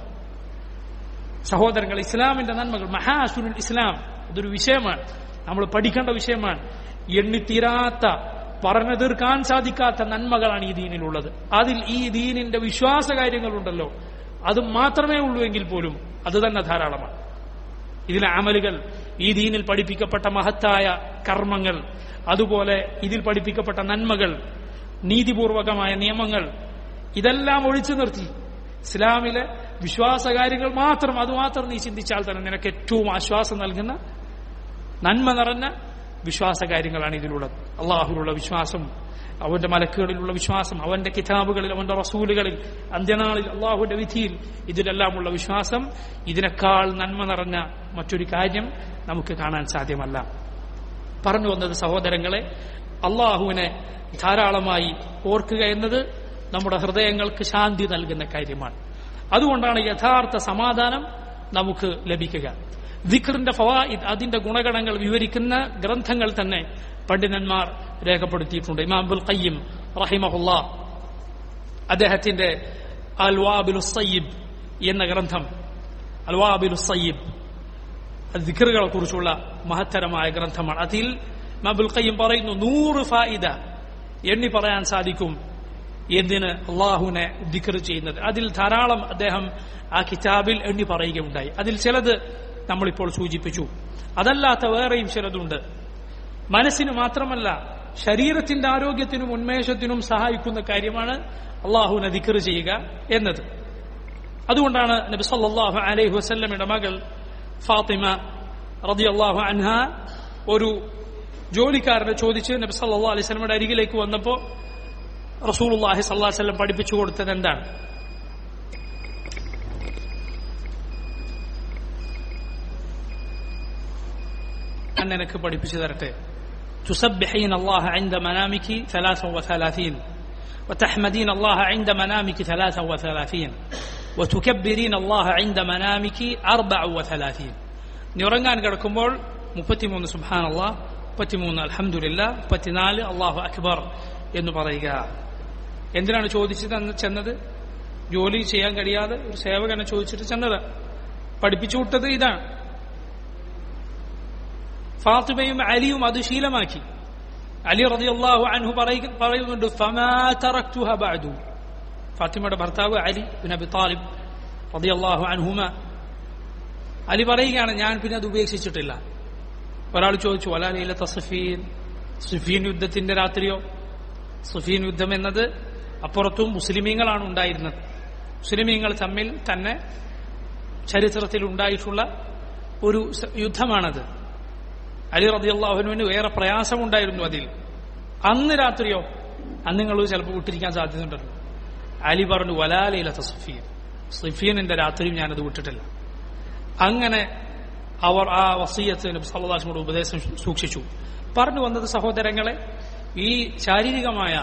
സഹോദരങ്ങൾ ഇസ്ലാമിന്റെ നന്മകൾ മഹാസുനുൽ ഇസ്ലാം അതൊരു വിഷയമാണ് നമ്മൾ പഠിക്കേണ്ട വിഷയമാണ് എണ്ണിത്തീരാത്ത പറഞ്ഞു തീർക്കാൻ സാധിക്കാത്ത നന്മകളാണ് ഈ ദീനിലുള്ളത് അതിൽ ഈ ദീനിന്റെ വിശ്വാസ കാര്യങ്ങളുണ്ടല്ലോ അത് മാത്രമേ ഉള്ളൂ എങ്കിൽ പോലും അത് തന്നെ ധാരാളമാണ് ഇതിലെ അമലുകൾ ഈ ദീനിൽ പഠിപ്പിക്കപ്പെട്ട മഹത്തായ കർമ്മങ്ങൾ അതുപോലെ ഇതിൽ പഠിപ്പിക്കപ്പെട്ട നന്മകൾ നീതിപൂർവകമായ നിയമങ്ങൾ ഇതെല്ലാം ഒഴിച്ചു നിർത്തി ഇസ്ലാമിലെ വിശ്വാസകാര്യങ്ങൾ മാത്രം അതുമാത്രം നീ ചിന്തിച്ചാൽ തന്നെ നിനക്ക് ഏറ്റവും ആശ്വാസം നൽകുന്ന നന്മ നിറഞ്ഞ വിശ്വാസകാര്യങ്ങളാണ് ഇതിലുള്ളത് അള്ളാഹുലുള്ള വിശ്വാസം അവന്റെ മലക്കുകളിലുള്ള വിശ്വാസം അവന്റെ കിതാബുകളിൽ അവന്റെ റസൂലുകളിൽ അന്ത്യനാളിൽ അള്ളാഹുവിന്റെ വിധിയിൽ ഇതിലെല്ലാമുള്ള വിശ്വാസം ഇതിനേക്കാൾ നന്മ നിറഞ്ഞ മറ്റൊരു കാര്യം നമുക്ക് കാണാൻ സാധ്യമല്ല പറഞ്ഞു വന്നത് സഹോദരങ്ങളെ അള്ളാഹുവിനെ ധാരാളമായി ഓർക്കുക എന്നത് നമ്മുടെ ഹൃദയങ്ങൾക്ക് ശാന്തി നൽകുന്ന കാര്യമാണ് അതുകൊണ്ടാണ് യഥാർത്ഥ സമാധാനം നമുക്ക് ലഭിക്കുക ദിഖറിന്റെ ഫവായിദ് അതിന്റെ ഗുണഗണങ്ങൾ വിവരിക്കുന്ന ഗ്രന്ഥങ്ങൾ തന്നെ പണ്ഡിതന്മാർ രേഖപ്പെടുത്തിയിട്ടുണ്ട് ഇമാം അബുൽ ഖയ്യം റഹിമഹുല്ല അദ്ദേഹത്തിന്റെ അൽവാബിലു സയ്യിബ് എന്ന ഗ്രന്ഥം അൽവാബിലു സയ്യിബ് ദിഖറുകളെ കുറിച്ചുള്ള മഹത്തരമായ ഗ്രന്ഥമാണ് അതിൽ അബുൽ ഖയ്യം പറയുന്നു നൂറ് ഫായിദ എണ്ണി പറയാൻ സാധിക്കും എന്തിന് അള്ളാഹുവിനെ ദിക്കർ ചെയ്യുന്നത് അതിൽ ധാരാളം അദ്ദേഹം ആ കിതാബിൽ എണ്ണി പറയുകയുണ്ടായി അതിൽ ചിലത് നമ്മളിപ്പോൾ സൂചിപ്പിച്ചു അതല്ലാത്ത വേറെയും ചിലതുണ്ട് മനസ്സിന് മാത്രമല്ല ശരീരത്തിന്റെ ആരോഗ്യത്തിനും ഉന്മേഷത്തിനും സഹായിക്കുന്ന കാര്യമാണ് അള്ളാഹുവിനെ ദിക്കർ ചെയ്യുക എന്നത് അതുകൊണ്ടാണ് നബി സല്ലല്ലാഹു അലൈഹി വസല്ലമയുടെ മകൾ ഫാത്തിമ റളിയല്ലാഹു അൻഹ ഒരു ജോലിക്കാരനെ ചോദിച്ച് നബി സല്ലല്ലാഹു അലൈഹി വസല്ലമയുടെ അരികിലേക്ക് വന്നപ്പോൾ റസൂലുള്ളാഹി സല്ലല്ലാഹു അലൈഹി വസല്ലം പഠിപ്പിച്ചു കൊടുത്തത് എന്താണ് ഞാൻ നിനക്ക് പഠിപ്പിച്ചു തരട്ടെ تسبحين الله عند منامك ثلاثا وثلاثين وتحمدين الله عند منامك ثلاثا وثلاثين وتكبرين الله عند منامك أربع وثلاثين നിറങ്ങാൻ കിടക്കുമ്പോൾ മുപ്പത്തിമൂന്ന് സുബാൻ അള്ളാഹ് മുപ്പത്തിമൂന്ന് അലഹമുല്ല മുപ്പത്തിനാല് അള്ളാഹു അക്ബർ എന്ന് പറയുക എന്തിനാണ് ചോദിച്ചത് അന്ന് ചെന്നത് ജോലി ചെയ്യാൻ കഴിയാതെ ഒരു സേവകനെ ചോദിച്ചിട്ട് ചെന്നത് പഠിപ്പിച്ചു വിട്ടത് ഇതാണ് ഫാത്തിമയും അലിയും അത് ശീലമാക്കി അലി റളിയല്ലാഹു അൻഹു പറയുന്നുണ്ട് ഫമാ തറക്തുഹ ബഅദു ഫാത്തിമയുടെ ഭർത്താവ് അലി ബിൻ അബി താലിബ് റളിയല്ലാഹു അൻഹുമ അലി പറയുകയാണ് ഞാൻ പിന്നെ അത് ഉപേക്ഷിച്ചിട്ടില്ല ഒരാൾ ചോദിച്ചു വലാ ലൈലത്ത സഫീൻ സുഫീൻ യുദ്ധത്തിന്റെ രാത്രിയോ സുഫീൻ യുദ്ധം എന്നത് അപ്പുറത്തും മുസ്ലിമീങ്ങളാണ് ഉണ്ടായിരുന്നത് മുസ്ലിമീങ്ങൾ തമ്മിൽ തന്നെ ചരിത്രത്തിൽ ഉണ്ടായിട്ടുള്ള ഒരു യുദ്ധമാണത് അലി റതിയല്ലാഹുവിന് വേറെ പ്രയാസമുണ്ടായിരുന്നു അതിൽ അന്ന് രാത്രിയോ അന്ന് നിങ്ങൾ ചിലപ്പോൾ വിട്ടിരിക്കാൻ സാധ്യതയുണ്ടല്ലോ അലി പറഞ്ഞു വലാലയിലത്ത സുഫീൻ സുഫീനിന്റെ രാത്രിയും ഞാനത് വിട്ടിട്ടില്ല അങ്ങനെ അവർ ആ വസീയത്ത് നബി സല്ലാസ്മയുടെ ഉപദേശം സൂക്ഷിച്ചു പറഞ്ഞു വന്നത് സഹോദരങ്ങളെ ഈ ശാരീരികമായ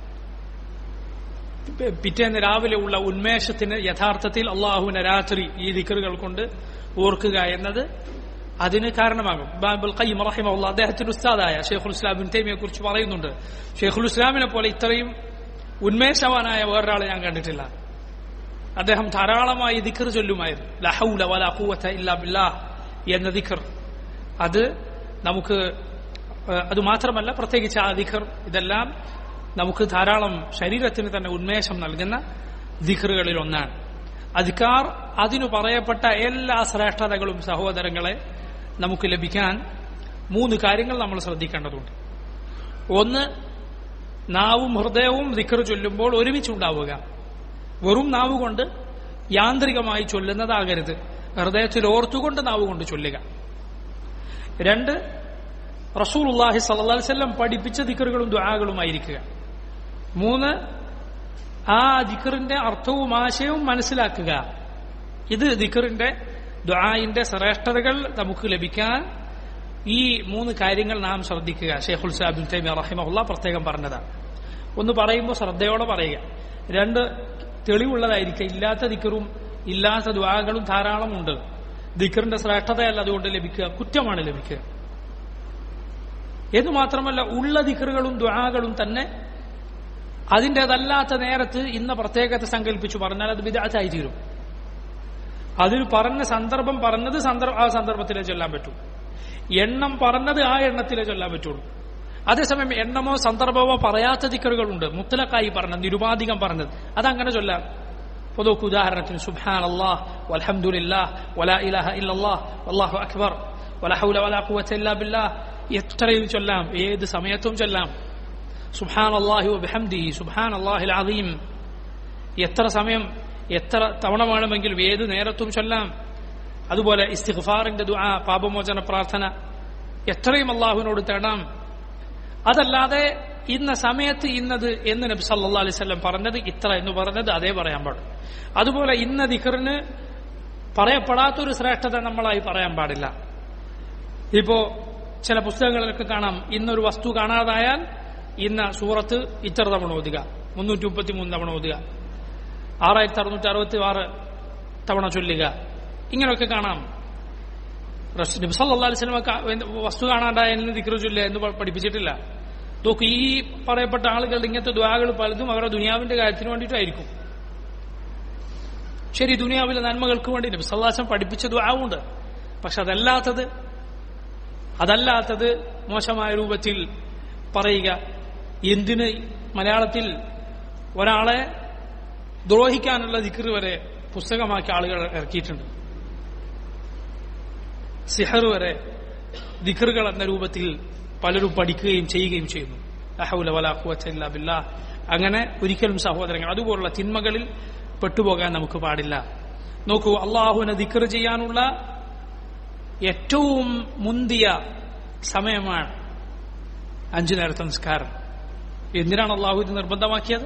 പിറ്റേന്ന് രാവിലെ ഉള്ള ഉന്മേഷത്തിന് യഥാർത്ഥത്തിൽ അള്ളാഹുവിനെ രാത്രി ഈ ദിക്കറുകൾ കൊണ്ട് ഓർക്കുക എന്നത് അതിന് കാരണമാകും ബാബുൽ ഖയ്യം റഹിമുള്ള അദ്ദേഹത്തിന്റെ ഉസ്താദായ ഷെയ്ഖുൽ ഇസ്ലാമിൻ തൈമിയെ കുറിച്ച് പറയുന്നുണ്ട് ഷെയ്ഖുൽ ഇസ്ലാമിനെ പോലെ ഇത്രയും ഉന്മേഷവാനായ വേറൊരാളെ ഞാൻ കണ്ടിട്ടില്ല അദ്ദേഹം ധാരാളമായി ദിക്കർ ചൊല്ലുമായിരുന്നു ലഹൗല വല ഖുവത ഇല്ലാ ബില്ലാഹ് എന്ന ദിക്കർ അത് നമുക്ക് അത് മാത്രമല്ല പ്രത്യേകിച്ച് ആ ദിക്കർ ഇതെല്ലാം നമുക്ക് ധാരാളം ശരീരത്തിന് തന്നെ ഉന്മേഷം നൽകുന്ന ദിക്കറുകളിൽ ഒന്നാണ് അധികാർ അതിനു പറയപ്പെട്ട എല്ലാ ശ്രേഷ്ഠതകളും സഹോദരങ്ങളെ നമുക്ക് ലഭിക്കാൻ മൂന്ന് കാര്യങ്ങൾ നമ്മൾ ശ്രദ്ധിക്കേണ്ടതുണ്ട് ഒന്ന് നാവും ഹൃദയവും ദിക്കർ ചൊല്ലുമ്പോൾ ഒരുമിച്ചുണ്ടാവുക വെറും നാവ് കൊണ്ട് യാന്ത്രികമായി ചൊല്ലുന്നതാകരുത് ഹൃദയത്തിൽ ഓർത്തുകൊണ്ട് നാവ് കൊണ്ട് ചൊല്ലുക രണ്ട് റസൂൽ ഉള്ളാഹി സല്ലാസ്ല്ലം പഠിപ്പിച്ച ദിക്കറുകളും ദ്വാകളുമായിരിക്കുക മൂന്ന് ആ ദിക്കറിന്റെ അർത്ഥവും ആശയവും മനസ്സിലാക്കുക ഇത് ദിക്കറിന്റെ ദ്വായിന്റെ ശ്രേഷ്ഠതകൾ നമുക്ക് ലഭിക്കാൻ ഈ മൂന്ന് കാര്യങ്ങൾ നാം ശ്രദ്ധിക്കുക ഷെയ്ഖുൽ സാബിൻ തൈമി റഹിമഹുല്ല പ്രത്യേകം പറഞ്ഞതാണ് ഒന്ന് പറയുമ്പോൾ ശ്രദ്ധയോടെ പറയുക രണ്ട് തെളിവുള്ളതായിരിക്കുക ഇല്ലാത്ത ദിക്കറും ഇല്ലാത്ത ദ്വാകളും ധാരാളമുണ്ട് ദിക്കറിന്റെ ശ്രേഷ്ഠതയല്ല അതുകൊണ്ട് ലഭിക്കുക കുറ്റമാണ് ലഭിക്കുക എന്ന് മാത്രമല്ല ഉള്ള ദിക്കറുകളും ദ്വാകളും തന്നെ അതിൻ്റെതല്ലാത്ത നേരത്ത് ഇന്ന പ്രത്യേകത സങ്കല്പിച്ചു പറഞ്ഞാൽ അത് വിദാറ്റായി തീരും അതിൽ പറഞ്ഞ സന്ദർഭം പറഞ്ഞത് സന്ദർഭ ആ സന്ദർഭത്തിലേ ചൊല്ലാൻ പറ്റൂ എണ്ണം പറഞ്ഞത് ആ എണ്ണത്തിലേ ചൊല്ലാൻ പറ്റുള്ളൂ അതേസമയം എണ്ണമോ സന്ദർഭമോ പറയാത്ത ദിക്കറുകളുണ്ട് മുത്തലക്കായി പറഞ്ഞത് നിരുപാധികം പറഞ്ഞത് അതങ്ങനെ ചൊല്ലാം ഇപ്പൊ നോക്കൂ ഉദാഹരണത്തിന് സുബ്ഹാൻ അള്ളാഹ് വൽഹംദുലില്ലാഹ് വലാ ഇലാഹ ഇല്ലല്ലാഹ് വല്ലാഹു അക്ബർ വലാ ഹൗല വലാ ഖുവത ഇല്ലാ ബില്ലാഹ് എത്രയും ചൊല്ലാം ഏത് സമയത്തും ചൊല്ലാം സുബ്ഹാൻ അള്ളാഹി വബിഹംദിഹി സുബ്ഹാൻ അള്ളാഹിൽ അദീം എത്ര സമയം എത്ര തവണ വേണമെങ്കിലും ഏത് നേരത്തും ചൊല്ലാം അതുപോലെ ഇസ്തിഗ്ഫാറിന്റെ ദുആ പാപമോചന പ്രാർത്ഥന എത്രയും അള്ളാഹുവിനോട് തേടാം അതല്ലാതെ ഇന്ന സമയത്ത് ഇന്നത് എന്ന് നബി സല്ലാ അലൈഹി സ്വലം പറഞ്ഞത് ഇത്ര എന്ന് പറഞ്ഞത് അതേ പറയാൻ പാടും അതുപോലെ ഇന്ന ദിക്കറിന് പറയപ്പെടാത്തൊരു ശ്രേഷ്ഠത നമ്മളായി പറയാൻ പാടില്ല ഇപ്പോ ചില പുസ്തകങ്ങളിലൊക്കെ കാണാം ഇന്നൊരു വസ്തു കാണാതായാൽ ഇന്ന സൂറത്ത് ഇത്ര തവണ ഓതുക മുന്നൂറ്റി മുപ്പത്തി മൂന്ന് തവണ ഓതുക ആറായിരത്തി അറുന്നൂറ്റി അറുപത്തി ആറ് തവണ ചൊല്ലുക ഇങ്ങനെയൊക്കെ കാണാം നബി സല്ലല്ലാഹു അലൈഹി വസല്ലം വസ്തു കാണാണ്ടായ എന്ന് ദിക്ർ ചൊല്ലുക എന്ന് പഠിപ്പിച്ചിട്ടില്ല നോക്കൂ ഈ പറയപ്പെട്ട ആളുകളുടെ ഇങ്ങനത്തെ ദ്വാകൾ പലതും അവരുടെ ദുനിയാവിന്റെ കാര്യത്തിന് വേണ്ടിയിട്ടായിരിക്കും ശരി ദുനിയാവിലെ നന്മകൾക്ക് വേണ്ടി നബി സല്ലാസം പഠിപ്പിച്ച ദ്വാവുണ്ട് പക്ഷെ അതല്ലാത്തത് അതല്ലാത്തത് മോശമായ രൂപത്തിൽ പറയുക എന്തിന് മലയാളത്തിൽ ഒരാളെ ദ്രോഹിക്കാനുള്ള ദിക്ർ വരെ പുസ്തകമാക്കി ആളുകൾ ഇറക്കിയിട്ടുണ്ട് സിഹർ വരെ ദിക്റുകൾ എന്ന രൂപത്തിൽ പലരും പഠിക്കുകയും ചെയ്യുകയും ചെയ്യുന്നു അഹൗല വലാഖുവല്ല ബില്ല അങ്ങനെ ഒരിക്കലും സഹോദരങ്ങൾ അതുപോലുള്ള തിന്മകളിൽ പെട്ടുപോകാൻ നമുക്ക് പാടില്ല നോക്കൂ അള്ളാഹുവിനെ ദിക്ർ ചെയ്യാനുള്ള ഏറ്റവും മുന്തിയ സമയമാണ് അഞ്ചു നേരത്തെ നിസ്കാരം എന്തിനാണ് അള്ളാഹു ഇത് നിർബന്ധമാക്കിയത്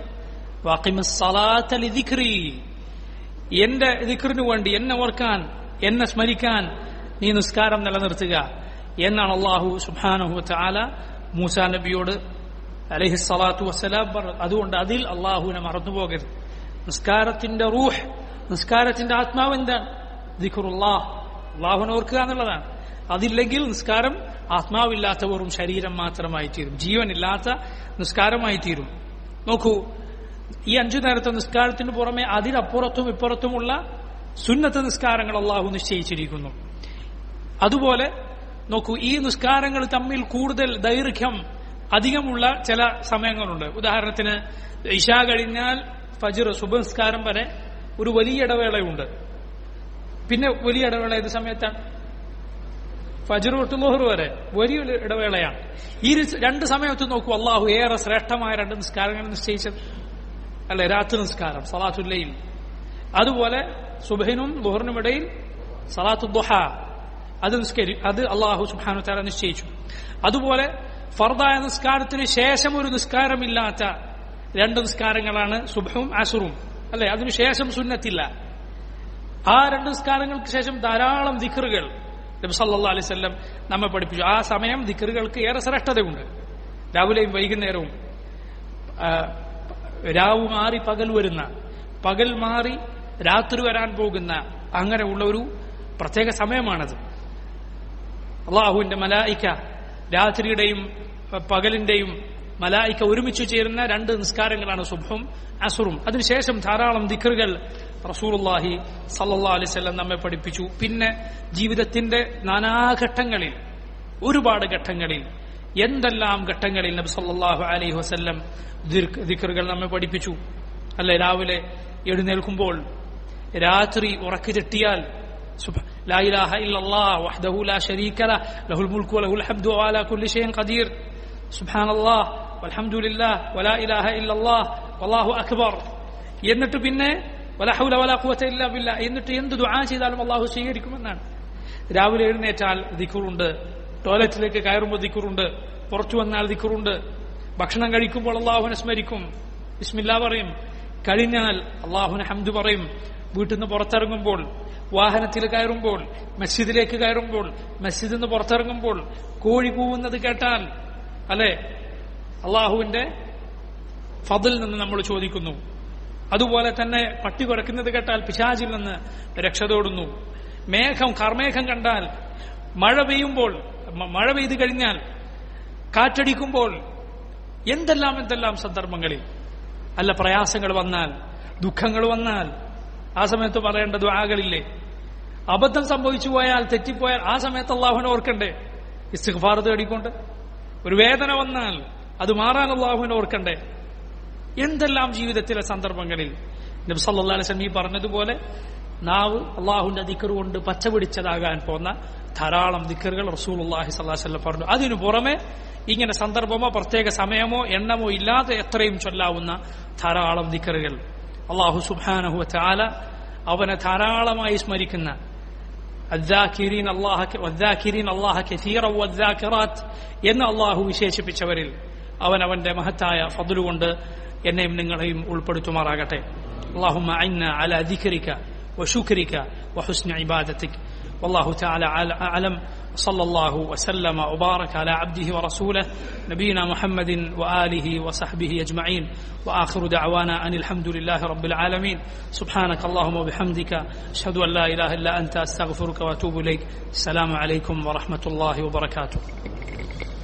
എന്റെ ദിക്റിനു വേണ്ടി എന്നെ ഓർക്കാൻ എന്നെ സ്മരിക്കാൻ നീ നിസ്കാരം നിലനിർത്തുക എന്നാണ് അള്ളാഹു സുബാനഹു ആല മൂസ നബിയോട് അലഹി സ്വലാത്തു വസ്സലാം പറഞ്ഞു അതുകൊണ്ട് അതിൽ അള്ളാഹുവിനെ മറന്നുപോകരുത് നിസ്കാരത്തിന്റെ റൂഹ് നിസ്കാരത്തിന്റെ ആത്മാവ് എന്താണ് ദിഖുറുല്ലാഹ് അള്ളാഹുവിനെ ഓർക്കുക എന്നുള്ളതാണ് അതില്ലെങ്കിൽ നിസ്കാരം ആത്മാവില്ലാത്ത വെറും ശരീരം മാത്രമായി തീരും ജീവനില്ലാത്ത നിസ്കാരമായി തീരും നോക്കൂ ഈ അഞ്ചു നേരത്തെ നിസ്കാരത്തിന് പുറമെ അതിനപ്പുറത്തും ഇപ്പുറത്തുമുള്ള സുന്നത്ത് നിസ്കാരങ്ങൾ അള്ളാഹു നിശ്ചയിച്ചിരിക്കുന്നു അതുപോലെ നോക്കൂ ഈ നിസ്കാരങ്ങൾ തമ്മിൽ കൂടുതൽ ദൈർഘ്യം അധികമുള്ള ചില സമയങ്ങളുണ്ട് ഉദാഹരണത്തിന് ഇഷ കഴിഞ്ഞാൽ ഫജിർ സുബനിസ്കാരം വരെ ഒരു വലിയ ഇടവേളയുണ്ട് പിന്നെ വലിയ ഇടവേള ഏത് സമയത്താണ് ഫജർ തൊട്ട് ലോഹർ വരെ വലിയൊരു ഇടവേളയാണ് ഈ രണ്ട് സമയത്ത് നോക്കൂ അള്ളാഹു ഏറെ ശ്രേഷ്ഠമായ രണ്ട് നിസ്കാരങ്ങൾ നിശ്ചയിച്ചത് അല്ലെ രാത്രി നിസ്കാരം സലാത്തുല്ലയിൽ അതുപോലെ സുബഹിനും ലുഹറിനും ഇടയിൽ സലാത്തു ദുഹ അത് നിസ്കരി അത് അള്ളാഹു സുബാനു താല നിശ്ചയിച്ചു അതുപോലെ ഫർദായ നിസ്കാരത്തിന് ശേഷം ഒരു നിസ്കാരമില്ലാത്ത രണ്ട് നിസ്കാരങ്ങളാണ് സുബഹും അസുറും അല്ലെ അതിനുശേഷം സുന്നത്തില്ല ആ രണ്ട് നിസ്കാരങ്ങൾക്ക് ശേഷം ധാരാളം ദിക്കറുകൾ നബി സല്ലല്ലാഹു അലൈഹി വസല്ലം നമ്മെ പഠിപ്പിച്ചു ആ സമയം ദിക്റുകൾക്ക് ഏറെ ശ്രേഷ്ഠതയുണ്ട് രാവിലെയും വൈകുന്നേരവും ആ, രാവ് മാറി പകൽ വരുന്ന പകൽ മാറി രാത്രി വരാൻ പോകുന്ന അങ്ങനെയുള്ള ഒരു പ്രത്യേക സമയമാണത് അള്ളാഹുവിന്റെ മലായിക്ക രാത്രിയുടെയും പ- പകലിന്റെയും മലായിക്ക ഒരുമിച്ച് ചേരുന്ന രണ്ട് നിസ്കാരങ്ങളാണ് സുബഹും അസുറും അതിനുശേഷം ധാരാളം ദിക്റുകൾ റസൂലുള്ളാഹി സല്ലല്ലാഹു അലൈഹി വസല്ലം നമ്മെ പഠിപ്പിച്ചു പിന്നെ ജീവിതത്തിന്റെ നാനാഘട്ടങ്ങളിൽ ഒരുപാട് ഘട്ടങ്ങളിൽ എന്തെല്ലാം ഘട്ടങ്ങളിൽ നബി സല്ലല്ലാഹു അലൈഹി വസല്ലം ദിർ- ദിക്റുകൾ നമ്മെ പഠിപ്പിച്ചു അല്ലെ രാവിലെ എഴുന്നേൽക്കുമ്പോൾ രാത്രി ഉറക്കി തെറ്റിയാൽ سبح- لا إله إلا الله وحده لا شريك له له الملك وله الحمد وعلى كل شيء قدير سبحان الله والحمد لله ولا إله إلا الله والله أكبر എന്നിട്ട് പിന്നെ വല ഹൗല വല ഖുവത ഇല്ല ബില്ല എന്നിട്ട് എന്ത് ദുആ ചെയ്താലും അള്ളാഹു സ്വീകരിക്കുമെന്നാണ് രാവിലെ എഴുന്നേറ്റാൽ ദിക്കുറുണ്ട് ടോയ്ലറ്റിലേക്ക് കയറുമ്പോൾ ദിക്കുറുണ്ട് പുറത്തു വന്നാൽ ദിക്കുറുണ്ട് ഭക്ഷണം കഴിക്കുമ്പോൾ അള്ളാഹുവിനെ സ്മരിക്കും ബിസ്മില്ല പറയും കഴിഞ്ഞാൽ അള്ളാഹുവിനെ ഹംദ് പറയും വീട്ടിൽ നിന്ന് പുറത്തിറങ്ങുമ്പോൾ വാഹനത്തിൽ കയറുമ്പോൾ മസ്ജിദിലേക്ക് കയറുമ്പോൾ മസ്ജിദിൽ നിന്ന് പുറത്തിറങ്ങുമ്പോൾ കോഴി കൂവുന്നത് കേട്ടാൽ അല്ലെ അള്ളാഹുവിന്റെ ഫതിൽ നിന്ന് നമ്മൾ ചോദിക്കുന്നു അതുപോലെ തന്നെ പട്ടി കുരക്കുന്നത് കേട്ടാൽ പിശാചിൽ നിന്ന് രക്ഷ തേടുന്നു മേഘം കർമേഘം കണ്ടാൽ മഴ പെയ്യുമ്പോൾ മ- മഴ പെയ്തു കഴിഞ്ഞാൽ കാറ്റടിക്കുമ്പോൾ എന്തെല്ലാം എന്തെല്ലാം സന്ദർഭങ്ങളിൽ അല്ല പ്രയാസങ്ങൾ വന്നാൽ ദുഃഖങ്ങൾ വന്നാൽ ആ സമയത്ത് പറയേണ്ട ദുആകളില്ലേ അബദ്ധം സംഭവിച്ചു പോയാൽ തെറ്റിപ്പോയാൽ ആ സമയത്ത് അള്ളാഹുവിനെ ഓർക്കണ്ടേ ഇസ്തിഗ്ഫാർ തേടിക്കൊണ്ട് ഒരു വേദന വന്നാൽ അത് മാറാൻ അള്ളാഹുവിനെ ഓർക്കണ്ടേ എന്തെല്ലാം ജീവിതത്തിലെ സന്ദർഭങ്ങളിൽ നബി സല്ലല്ലാഹു അലൈഹി വസല്ലം ഈ പറഞ്ഞതുപോലെ നാവ് അള്ളാഹുവിന്റെ ദിക്കർ കൊണ്ട് പച്ച പിടിച്ചതാകാൻ പോന്ന ധാരാളം ദിക്കറുകൾ റസൂലുള്ളാഹി സ്വല്ലല്ലാഹു അലൈഹി വസല്ലം പറഞ്ഞു അതിനു പുറമെ ഇങ്ങനെ സന്ദർഭമോ പ്രത്യേക സമയമോ എണ്ണമോ ഇല്ലാതെ എത്രയും ചൊല്ലാവുന്ന ധാരാളം ദിക്കറുകൾ അള്ളാഹു സുബ്ഹാനഹു വതആല അവനെ ധാരാളമായി സ്മരിക്കുന്ന الذاكرين الله والذاكرين الله كثيرا والذاكرات എന്ന് അള്ളാഹു വിശേഷിപ്പിച്ചവരിൽ അവൻ അവന്റെ മഹത്തായ ഫضل കൊണ്ട് എന്നെയും നിങ്ങളെയും ഉൾപ്പെടുത്തുമാറാകട്ടെ اللهم عنا على ذكرك وشكرك وحسن عبادتك والله تعالى أعلم صلى الله وسلم وبارك على عبده ورسوله نبينا محمد وآله وصحبه أجمعين وآخر دعوانا أن الحمد لله رب العالمين سبحانك اللهم وبحمدك أشهد أن لا إله إلا أنت أستغفرك وأتوب إليك السلام عليكم ورحمة الله وبركاته